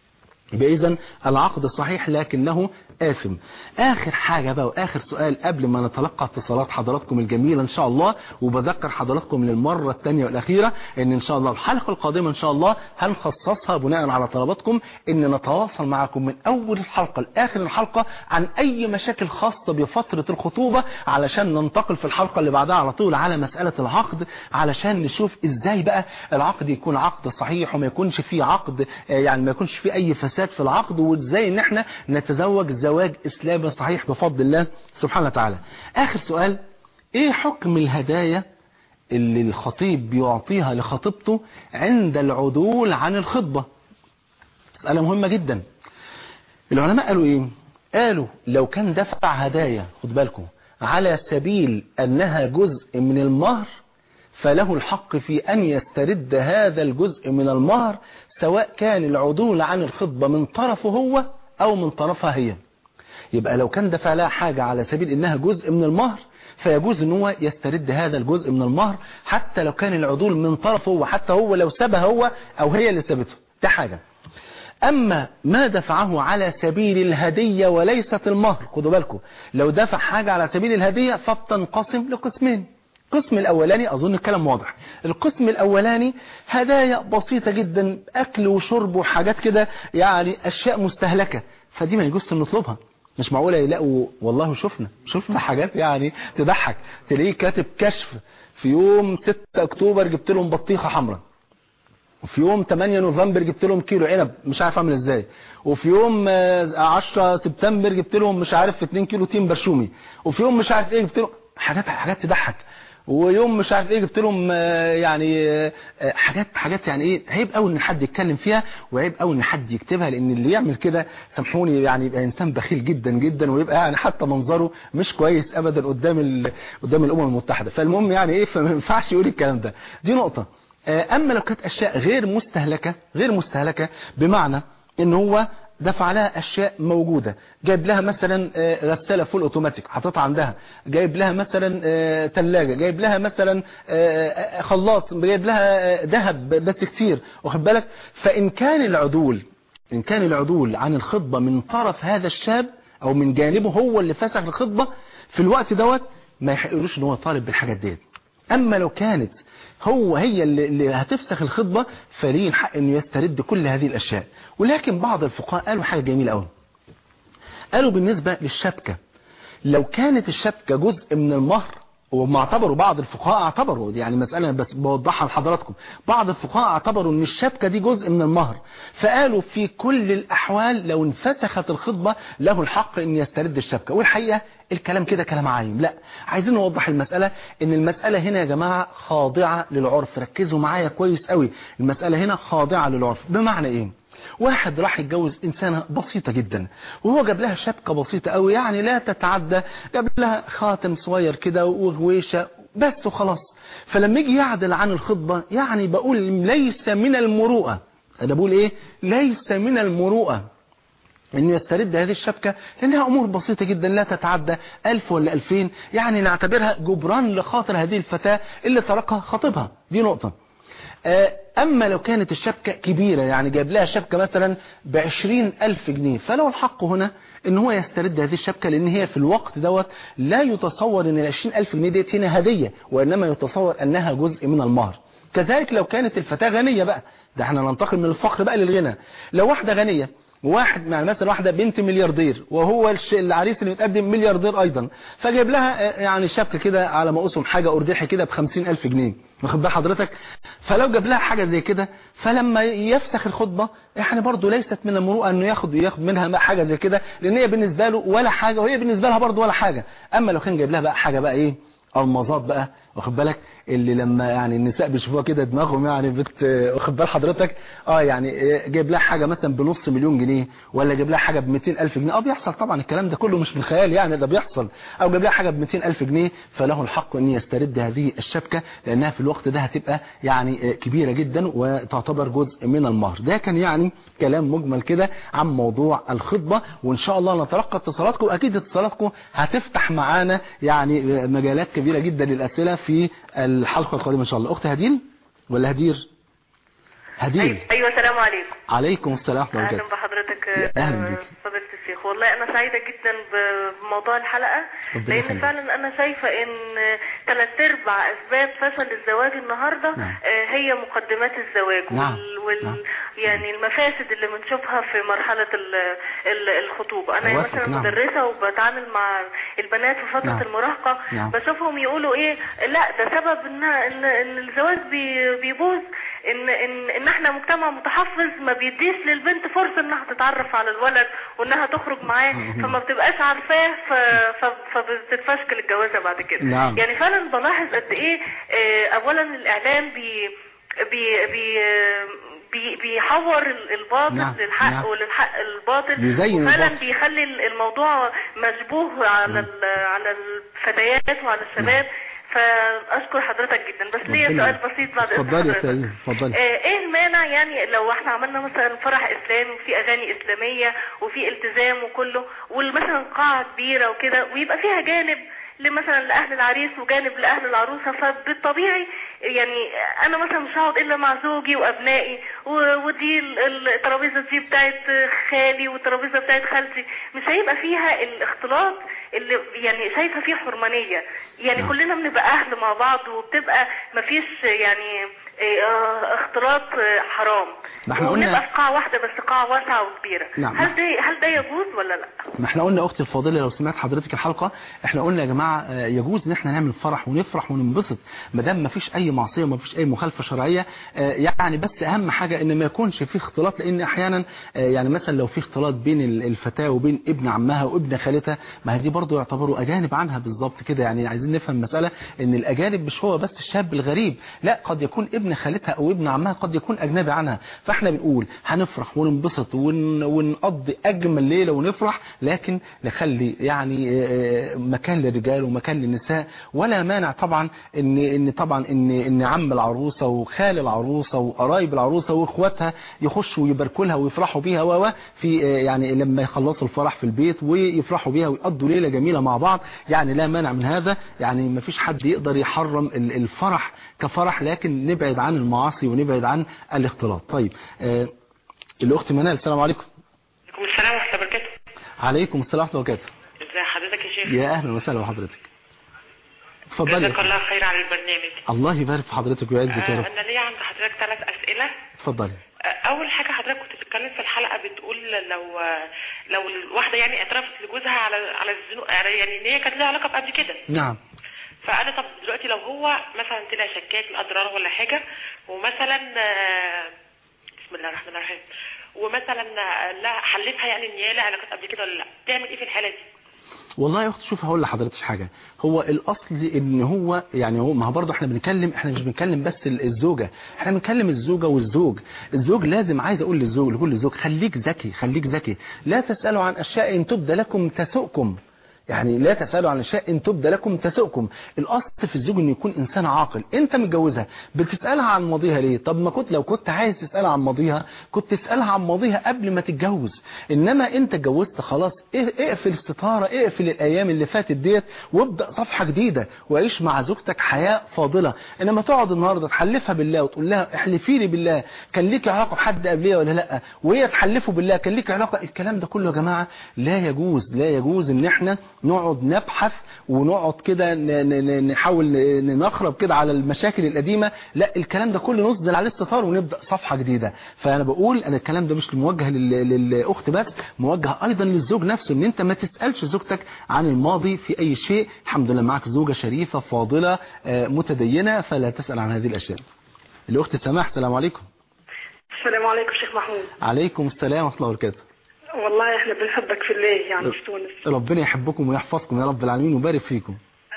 يبقى اذا العقد صحيح لكنه آثم آخر حاجة بقى وآخر سؤال قبل ما نتلقى اتصالات حضراتكم الجميلة إن شاء الله وبذكر حضراتكم للمرة الثانية والأخيرة إن إن شاء الله الحلقة القادمة إن شاء الله هنخصصها بناء على طلباتكم إن نتواصل معكم من أول الحلقة لآخر الحلقة عن أي مشاكل خاصة بفترة الخطوبة علشان ننتقل في الحلقة اللي بعدها على طول على مسألة العقد علشان نشوف إزاي بقى العقد يكون عقد صحيح وما يكونش فيه عقد يعني ما يكونش فيه أي فساد في العقد وإزاي إن إحنا نتزوج زواج إسلامي صحيح بفضل الله سبحانه وتعالى آخر سؤال إيه حكم الهدايا اللي الخطيب بيعطيها لخطيبته عند العدول عن الخطبة مسألة مهمة جدا العلماء قالوا إيه قالوا لو كان دفع هدايا خد بالكم على سبيل أنها جزء من المهر فله الحق في أن يسترد هذا الجزء من المهر سواء كان العدول عن الخطبة من طرفه هو أو من طرفها هي يبقى لو كان دفع لها حاجة على سبيل انها جزء من المهر فيجوز ان هو يسترد هذا الجزء من المهر حتى لو كان العدول من طرفه هو حتى هو لو سابها هو او هي اللي سابته ده حاجة اما ما دفعه على سبيل الهدية وليست المهر خدوا بالكم لو دفع حاجة على سبيل الهدية فبتنقسم لقسمين القسم الاولاني اظن الكلام واضح القسم الاولاني هدايا بسيطة جدا اكل وشرب وحاجات كده يعني اشياء مستهلكة فدي ما يجوز نطلبها مش معقولة يلاقوا والله شفنا شفنا حاجات يعني تضحك تلاقيه كاتب كشف في يوم 6 اكتوبر جبت لهم بطيخة حمراء وفي يوم 8 نوفمبر جبت لهم كيلو عنب مش عارف اعمل ازاي وفي يوم 10 سبتمبر جبت لهم مش عارف 2 كيلو تين برشومي وفي يوم مش عارف ايه جبت لهم حاجات حاجات تضحك ويوم مش عارف ايه جبت لهم يعني حاجات حاجات يعني ايه عيب قوي ان حد يتكلم فيها وعيب قوي ان حد يكتبها لان اللي يعمل كده سامحوني يعني يبقى انسان بخيل جدا جدا ويبقى يعني حتى منظره مش كويس ابدا قدام ال... قدام الامم المتحده فالمهم يعني ايه فما ينفعش يقول الكلام ده دي نقطه اما لو كانت اشياء غير مستهلكه غير مستهلكه بمعنى ان هو دفع لها اشياء موجودة جايب لها مثلا غسالة فول اوتوماتيك حاططها عندها جايب لها مثلا ثلاجة جايب لها مثلا خلاط جايب لها ذهب بس كتير واخد بالك فان كان العدول ان كان العدول عن الخطبة من طرف هذا الشاب او من جانبه هو اللي فسخ الخطبة في الوقت دوت ما يحقلوش ان هو طالب بالحاجات ديت اما لو كانت هو هي اللي, اللي هتفسخ الخطبة فليه الحق انه يسترد كل هذه الاشياء ولكن بعض الفقهاء قالوا حاجة جميلة قوي قالوا بالنسبة للشبكة لو كانت الشبكة جزء من المهر وما اعتبروا بعض الفقهاء اعتبروا يعني مسألة بس بوضحها لحضراتكم بعض الفقهاء اعتبروا ان الشبكة دي جزء من المهر فقالوا في كل الاحوال لو انفسخت الخطبة له الحق ان يسترد الشبكة والحقيقة الكلام كده كلام عايم لا عايزين نوضح المسألة ان المسألة هنا يا جماعة خاضعة للعرف ركزوا معايا كويس قوي المسألة هنا خاضعة للعرف بمعنى ايه واحد راح يتجوز إنسانة بسيطة جدا وهو جاب لها شبكة بسيطة قوي يعني لا تتعدى جاب لها خاتم صغير كده وغويشة بس وخلاص فلما يجي يعدل عن الخطبة يعني بقول ليس من المروءة أنا بقول إيه ليس من المروءة انه يسترد هذه الشبكة لانها امور بسيطة جدا لا تتعدى الف ولا الفين يعني نعتبرها جبران لخاطر هذه الفتاة اللي تركها خطيبها دي نقطة أما لو كانت الشبكة كبيرة يعني جاب لها شبكة مثلا بعشرين ألف جنيه فلو الحق هنا ان هو يسترد هذه الشبكة لان هي في الوقت دوت لا يتصور ان العشرين ألف جنيه ديت هنا هدية وإنما يتصور أنها جزء من المهر كذلك لو كانت الفتاة غنية بقى ده احنا ننتقل من الفقر بقى للغنى لو واحدة غنية واحد مع مثلا واحدة بنت ملياردير وهو العريس اللي متقدم ملياردير ايضا فجايب لها يعني شبكة كده على ما اسهم حاجة ارداحي كده بخمسين الف جنيه واخد بال حضرتك فلو جاب لها حاجة زي كده فلما يفسخ الخطبة يعني برضه ليست من المروءة انه ياخد ياخد منها حاجة زي كده لان هي بالنسبة له ولا حاجة وهي بالنسبة لها برضه ولا حاجة اما لو كان جايب لها بقى حاجة بقى ايه المظات بقى واخد بالك اللي لما يعني النساء بيشوفوها كده دماغهم يعني بت واخد بال حضرتك اه يعني جايب لها حاجه مثلا بنص مليون جنيه ولا جايب لها حاجه ب 200000 جنيه اه بيحصل طبعا الكلام ده كله مش بالخيال يعني ده بيحصل او جايب لها حاجه ب 200000 جنيه فله الحق ان يسترد هذه الشبكه لانها في الوقت ده هتبقى يعني كبيره جدا وتعتبر جزء من المهر ده كان يعني كلام مجمل كده عن موضوع الخطبه وان شاء الله نتلقى اتصالاتكم واكيد اتصالاتكم هتفتح معانا يعني مجالات كبيره جدا للاسئله في الحلقة القادمة إن شاء الله أخت هديل ولا هدير هديل أيوة السلام عليكم عليكم السلام ورحمة الله أهلا بحضرتك أهلا بك فضيلة الشيخ والله أنا سعيدة جدا بموضوع الحلقة لأن فعلا أنا شايفة إن ثلاث أرباع أسباب فشل الزواج النهاردة نعم. هي مقدمات الزواج نعم. وال... وال... نعم. يعني المفاسد اللي بنشوفها في مرحلة ال... ال... الخطوبة أنا أوافقك، مثلا نعم. مدرسة وبتعامل مع البنات في فترة نعم. المراهقة نعم. بشوفهم يقولوا إيه لا ده سبب إن إن, إن الزواج بي... بيبوظ ان ان ان احنا مجتمع متحفظ ما بيديش للبنت فرصه انها تتعرف على الولد وانها تخرج معاه فما بتبقاش عارفاه ف- ف- فبتتفشكل الجوازه بعد كده نعم. يعني فعلا بلاحظ قد ايه آه، اولا الاعلام بي بي بي بي بيحور ال- الباطل نعم، للحق نعم. وللحق الباطل بيزين وفعلا الباطل. بيخلي ال- الموضوع مشبوه على ال- على الفتيات وعلى الشباب فاشكر حضرتك جدا بس ليا ربنا سؤال يعافيك. بسيط بعد إذن اتفضلي يا حضرتك. أستاذ اتفضلي آه، ايه المانع يعني لو احنا عملنا مثلا فرح اسلامي وفي اغاني اسلامية وفي التزام وكله ومثلا قاعة كبيرة وكده ويبقى فيها جانب مثلا لاهل العريس وجانب لاهل العروسه فبالطبيعي يعني انا مثلا مش هقعد الا مع زوجي وابنائي و- ودي ال- ال- الترابيزه دي بتاعت خالي والترابيزه بتاعت خالتي مش هيبقى فيها الاختلاط اللي يعني شايفه فيه حرمانيه يعني نعم. كلنا بنبقى اهل مع بعض وبتبقى مفيش يعني آه، اختلاط آه، حرام ما احنا قلنا- ونبقى في قاعه واحده بس قاعه واسعه وكبيره نعم. هل ده هل ده يجوز ولا لا ما احنا قلنا اختي الفاضله لو سمعت حضرتك الحلقه احنا قلنا يا جماعه آه، يجوز ان احنا نعمل فرح ونفرح وننبسط ما دام ما فيش اي معصيه وما فيش اي مخالفه شرعيه آه، يعني بس اهم حاجه ان ما يكونش في اختلاط لان احيانا آه، يعني مثلا لو في اختلاط بين ال- الفتاه وبين ابن عمها وابن خالتها ما هي دي برضه يعتبروا اجانب عنها بالظبط كده يعني عايزين نفهم المساله ان الاجانب مش هو بس الشاب الغريب لا قد يكون ابن خالتها او ابن عمها قد يكون اجنبي عنها فاحنا بنقول هنفرح وننبسط ون... ونقضي اجمل ليله ونفرح لكن نخلي يعني آه، مكان للرجال ومكان للنساء ولا مانع طبعا ان ان طبعا ان ان عم العروسه وخال العروسه وقرايب العروسه واخواتها يخشوا ويباركوا لها ويفرحوا بيها و و في آه، يعني لما يخلصوا الفرح في البيت ويفرحوا بيها ويقضوا ليله جميله مع بعض يعني لا مانع من هذا يعني ما فيش حد يقدر يحرم ال- الفرح كفرح لكن نبعد عن المعاصي ونبعد عن الاختلاط طيب آه، الاخت منال السلام عليكم عليكم السلام ورحمة الله وبركاته عليكم السلام ورحمه الله وبركاته ازي حضرتك يا شيخ يا اهلا وسهلا بحضرتك اتفضلي جزاك الله خير على البرنامج الله يبارك في حضرتك ويعزك يا آه، رب انا ليا عند حضرتك ثلاث اسئله اتفضلي آه، اول حاجه حضرتك كنت بتتكلم في الحلقه بتقول لو آه، لو الواحده يعني اعترفت لجوزها على على الذنوب على- يعني ان هي كانت لها علاقه بقبل كده نعم فانا طب دلوقتي لو هو مثلا طلع شكاك لاضرار ولا حاجه ومثلا آه، بسم الله الرحمن الرحيم ومثلا آه، لا حلفها يعني ان هي لها علاقات قبل كده ولا لا تعمل ايه في الحاله دي؟ والله يا اخت شوف هقول لحضرتك حاجه هو الاصل ان هو يعني هو ما هو برضه احنا بنتكلم احنا مش بنتكلم بس ال- الزوجه احنا بنتكلم الزوجه والزوج الزوج لازم عايز اقول للزوج لكل زوج خليك ذكي خليك ذكي لا تسالوا عن اشياء ان تبدى لكم تسؤكم يعني لا تسألوا عن اشياء ان تبدى لكم تسؤكم الاصل في الزوج انه يكون انسان عاقل انت متجوزها بتسالها عن ماضيها ليه طب ما كنت لو كنت عايز تسالها عن ماضيها كنت تسالها عن ماضيها قبل ما تتجوز انما انت اتجوزت خلاص اق- اقفل الستاره اقفل الايام اللي فاتت ديت وابدا صفحه جديده وعيش مع زوجتك حياه فاضله انما تقعد النهارده تحلفها بالله وتقول لها احلفي لي بالله كان ليك علاقه بحد قبليه ولا لا وهي تحلفه بالله كان ليك علاقه الكلام ده كله يا جماعه لا يجوز لا يجوز ان احنا نقعد نبحث ونقعد كده ن- ن- ن- نحاول ن- نخرب كده على المشاكل القديمه لا الكلام ده كله نصدر عليه الستار ونبدا صفحه جديده فانا بقول انا الكلام ده مش موجه لل- للاخت بس موجه ايضا للزوج نفسه ان انت ما تسالش زوجتك عن الماضي في اي شيء الحمد لله معك زوجه شريفه فاضله آه، متدينه فلا تسال عن هذه الاشياء الاخت سماح السلام عليكم السلام عليكم شيخ محمود عليكم السلام ورحمه الله وبركاته والله احنا بنحبك في الله يعني في تونس ربنا يحبكم ويحفظكم يا رب العالمين ويبارك فيكم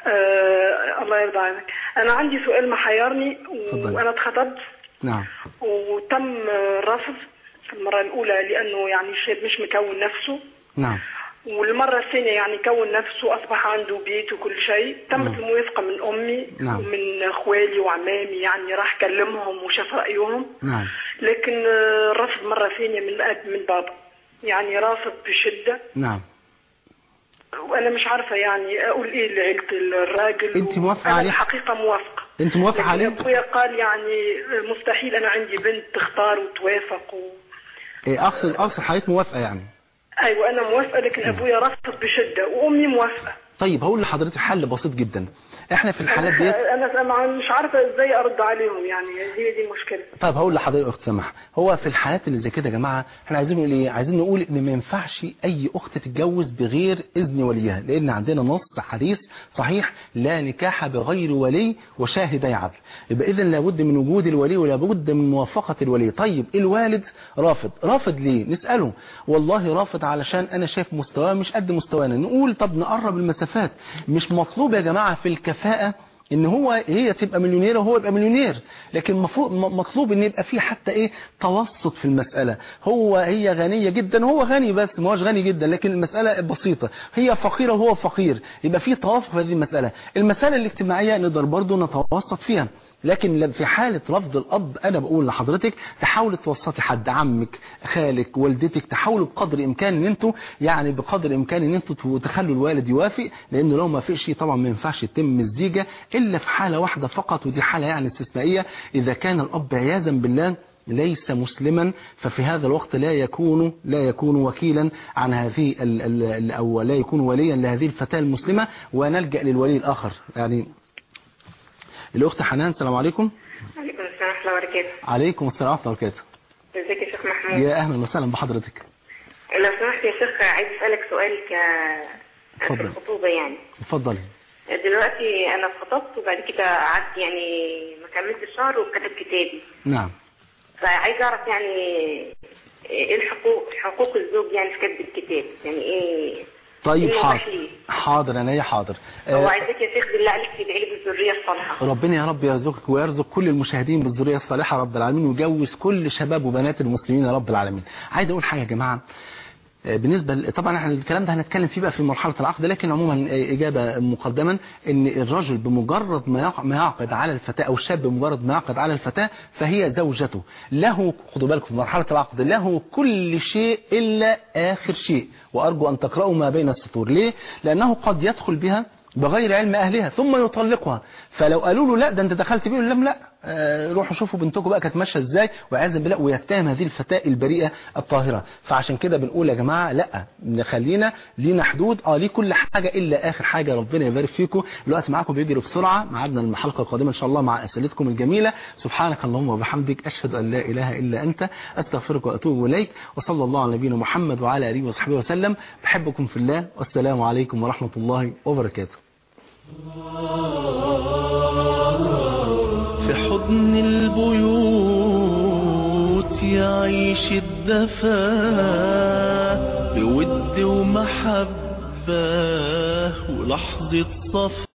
آه الله يرضى عنك انا عندي سؤال محيرني اتفضلي. وانا اتخطبت نعم وتم الرفض في المره الاولى لانه يعني الشاب مش مكون نفسه نعم والمره الثانيه يعني كون نفسه اصبح عنده بيت وكل شيء تمت نعم. الموافقه من امي نعم. ومن اخوالي وعمامي يعني راح كلمهم وشاف رايهم نعم لكن آه، رفض مره ثانيه من الاب من بابا يعني رافض بشده نعم وانا مش عارفه يعني اقول ايه لعيله الراجل أنت موافقة أنا عليه؟ الحقيقه موافقه انت موافق لكن عليه ابويا قال يعني مستحيل انا عندي بنت تختار وتوافق و... إيه، اقصد اقصد حضرتك موافقه يعني ايوه انا موافقه لكن ابويا رفض بشده وامي موافقه طيب هقول لحضرتك حل بسيط جدا احنا في الحالات ديت انا أنا مش عارفه ازاي ارد عليهم يعني هي دي المشكله طيب هقول لحضرتك اخت سماح هو في الحالات اللي زي كده يا جماعه احنا عايزين نقول ايه عايزين نقول ان ما ينفعش اي اخت تتجوز بغير اذن وليها لان عندنا نص حديث صحيح لا نكاح بغير ولي وشاهدي عدل يبقى اذا لابد من وجود الولي ولابد من موافقه الولي طيب الوالد رافض رافض ليه نساله والله رافض علشان انا شايف مستواه مش قد مستوانا نقول طب نقرب المسافات مش مطلوب يا جماعه في الكفاءه ان هو هي تبقى مليونيره وهو يبقى مليونير لكن مفروض م- مطلوب ان يبقى في حتى ايه توسط في المساله هو هي غنيه جدا وهو غني بس ما هوش غني جدا لكن المساله بسيطه هي فقيره وهو فقير يبقى في توافق في هذه المساله المساله الاجتماعيه نقدر برضو نتوسط فيها لكن لم- في حالة رفض الأب أنا بقول لحضرتك تحاول توسطي حد عمك خالك والدتك تحاولوا بقدر الإمكان إن أنتوا يعني بقدر الإمكان إن أنتوا تخلوا الوالد يوافق لأنه لو ما فيش طبعا ما ينفعش يتم الزيجة إلا في حالة واحدة فقط ودي حالة يعني استثنائية إذا كان الأب عياذا بالله ليس مسلما ففي هذا الوقت لا يكون لا يكون وكيلا عن هذه ال ال او لا يكون وليا لهذه الفتاة المسلمة ونلجأ للولي الآخر يعني الأخت حنان السلام عليكم عليكم السلام ورحمة الله وبركاته عليكم السلام ورحمة الله وبركاته ازيك يا شيخ محمود يا أهلا وسهلا بحضرتك لو سمحت يا شيخ عايز اسألك سؤال ك في اتفضل. الخطوبة يعني اتفضلي دلوقتي انا اتخطبت وبعد كده قعدت يعني ما كملتش شهر وكتب كتابي نعم فعايز اعرف يعني ايه الحقوق حقوق الزوج يعني في كتب الكتاب يعني ايه طيب إيه حاضر المتاح ليه؟ حاضر أنا يا حاضر هو آه، عايزك يا شيخ بالله عليك تدعي لي بالذرية الصالحة ربنا يا رب يرزقك ويرزق كل المشاهدين بالذرية الصالحة رب العالمين ويجوز كل شباب وبنات المسلمين يا رب العالمين عايز أقول حاجة يا جماعة آه، بالنسبة ل- طبعا احنا الكلام ده هنتكلم فيه بقى في مرحلة العقد لكن عموما آه، إجابة مقدما ان الرجل بمجرد ما يق- ما يعقد على الفتاة او الشاب بمجرد ما يعقد على الفتاة فهي زوجته له خدوا بالكم في مرحلة العقد له كل شيء إلا آخر شيء وأرجو أن تقرأوا ما بين السطور ليه؟ لأنه قد يدخل بها بغير علم أهلها ثم يطلقها فلو قالوا له لا ده أنت دخلت بيه يقول لهم لا آه، روحوا شوفوا بنتكم بقى كانت ماشيه ازاي وعياذا بالله ويتهم هذه الفتاة البريئة الطاهرة فعشان كده بنقول يا جماعة لا نخلينا لينا حدود اه ليه كل حاجة الا اخر حاجة ربنا يبارك فيكم الوقت معاكم بيجري بسرعة ميعادنا الحلقة القادمة ان شاء الله مع اسئلتكم الجميلة سبحانك اللهم وبحمدك اشهد ان لا اله الا انت استغفرك واتوب اليك وصلى الله على نبينا محمد وعلى اله وصحبه وسلم بحبكم في الله والسلام عليكم ورحمة الله وبركاته في حضن البيوت يعيش الدفا بود ومحبة ولحظة صف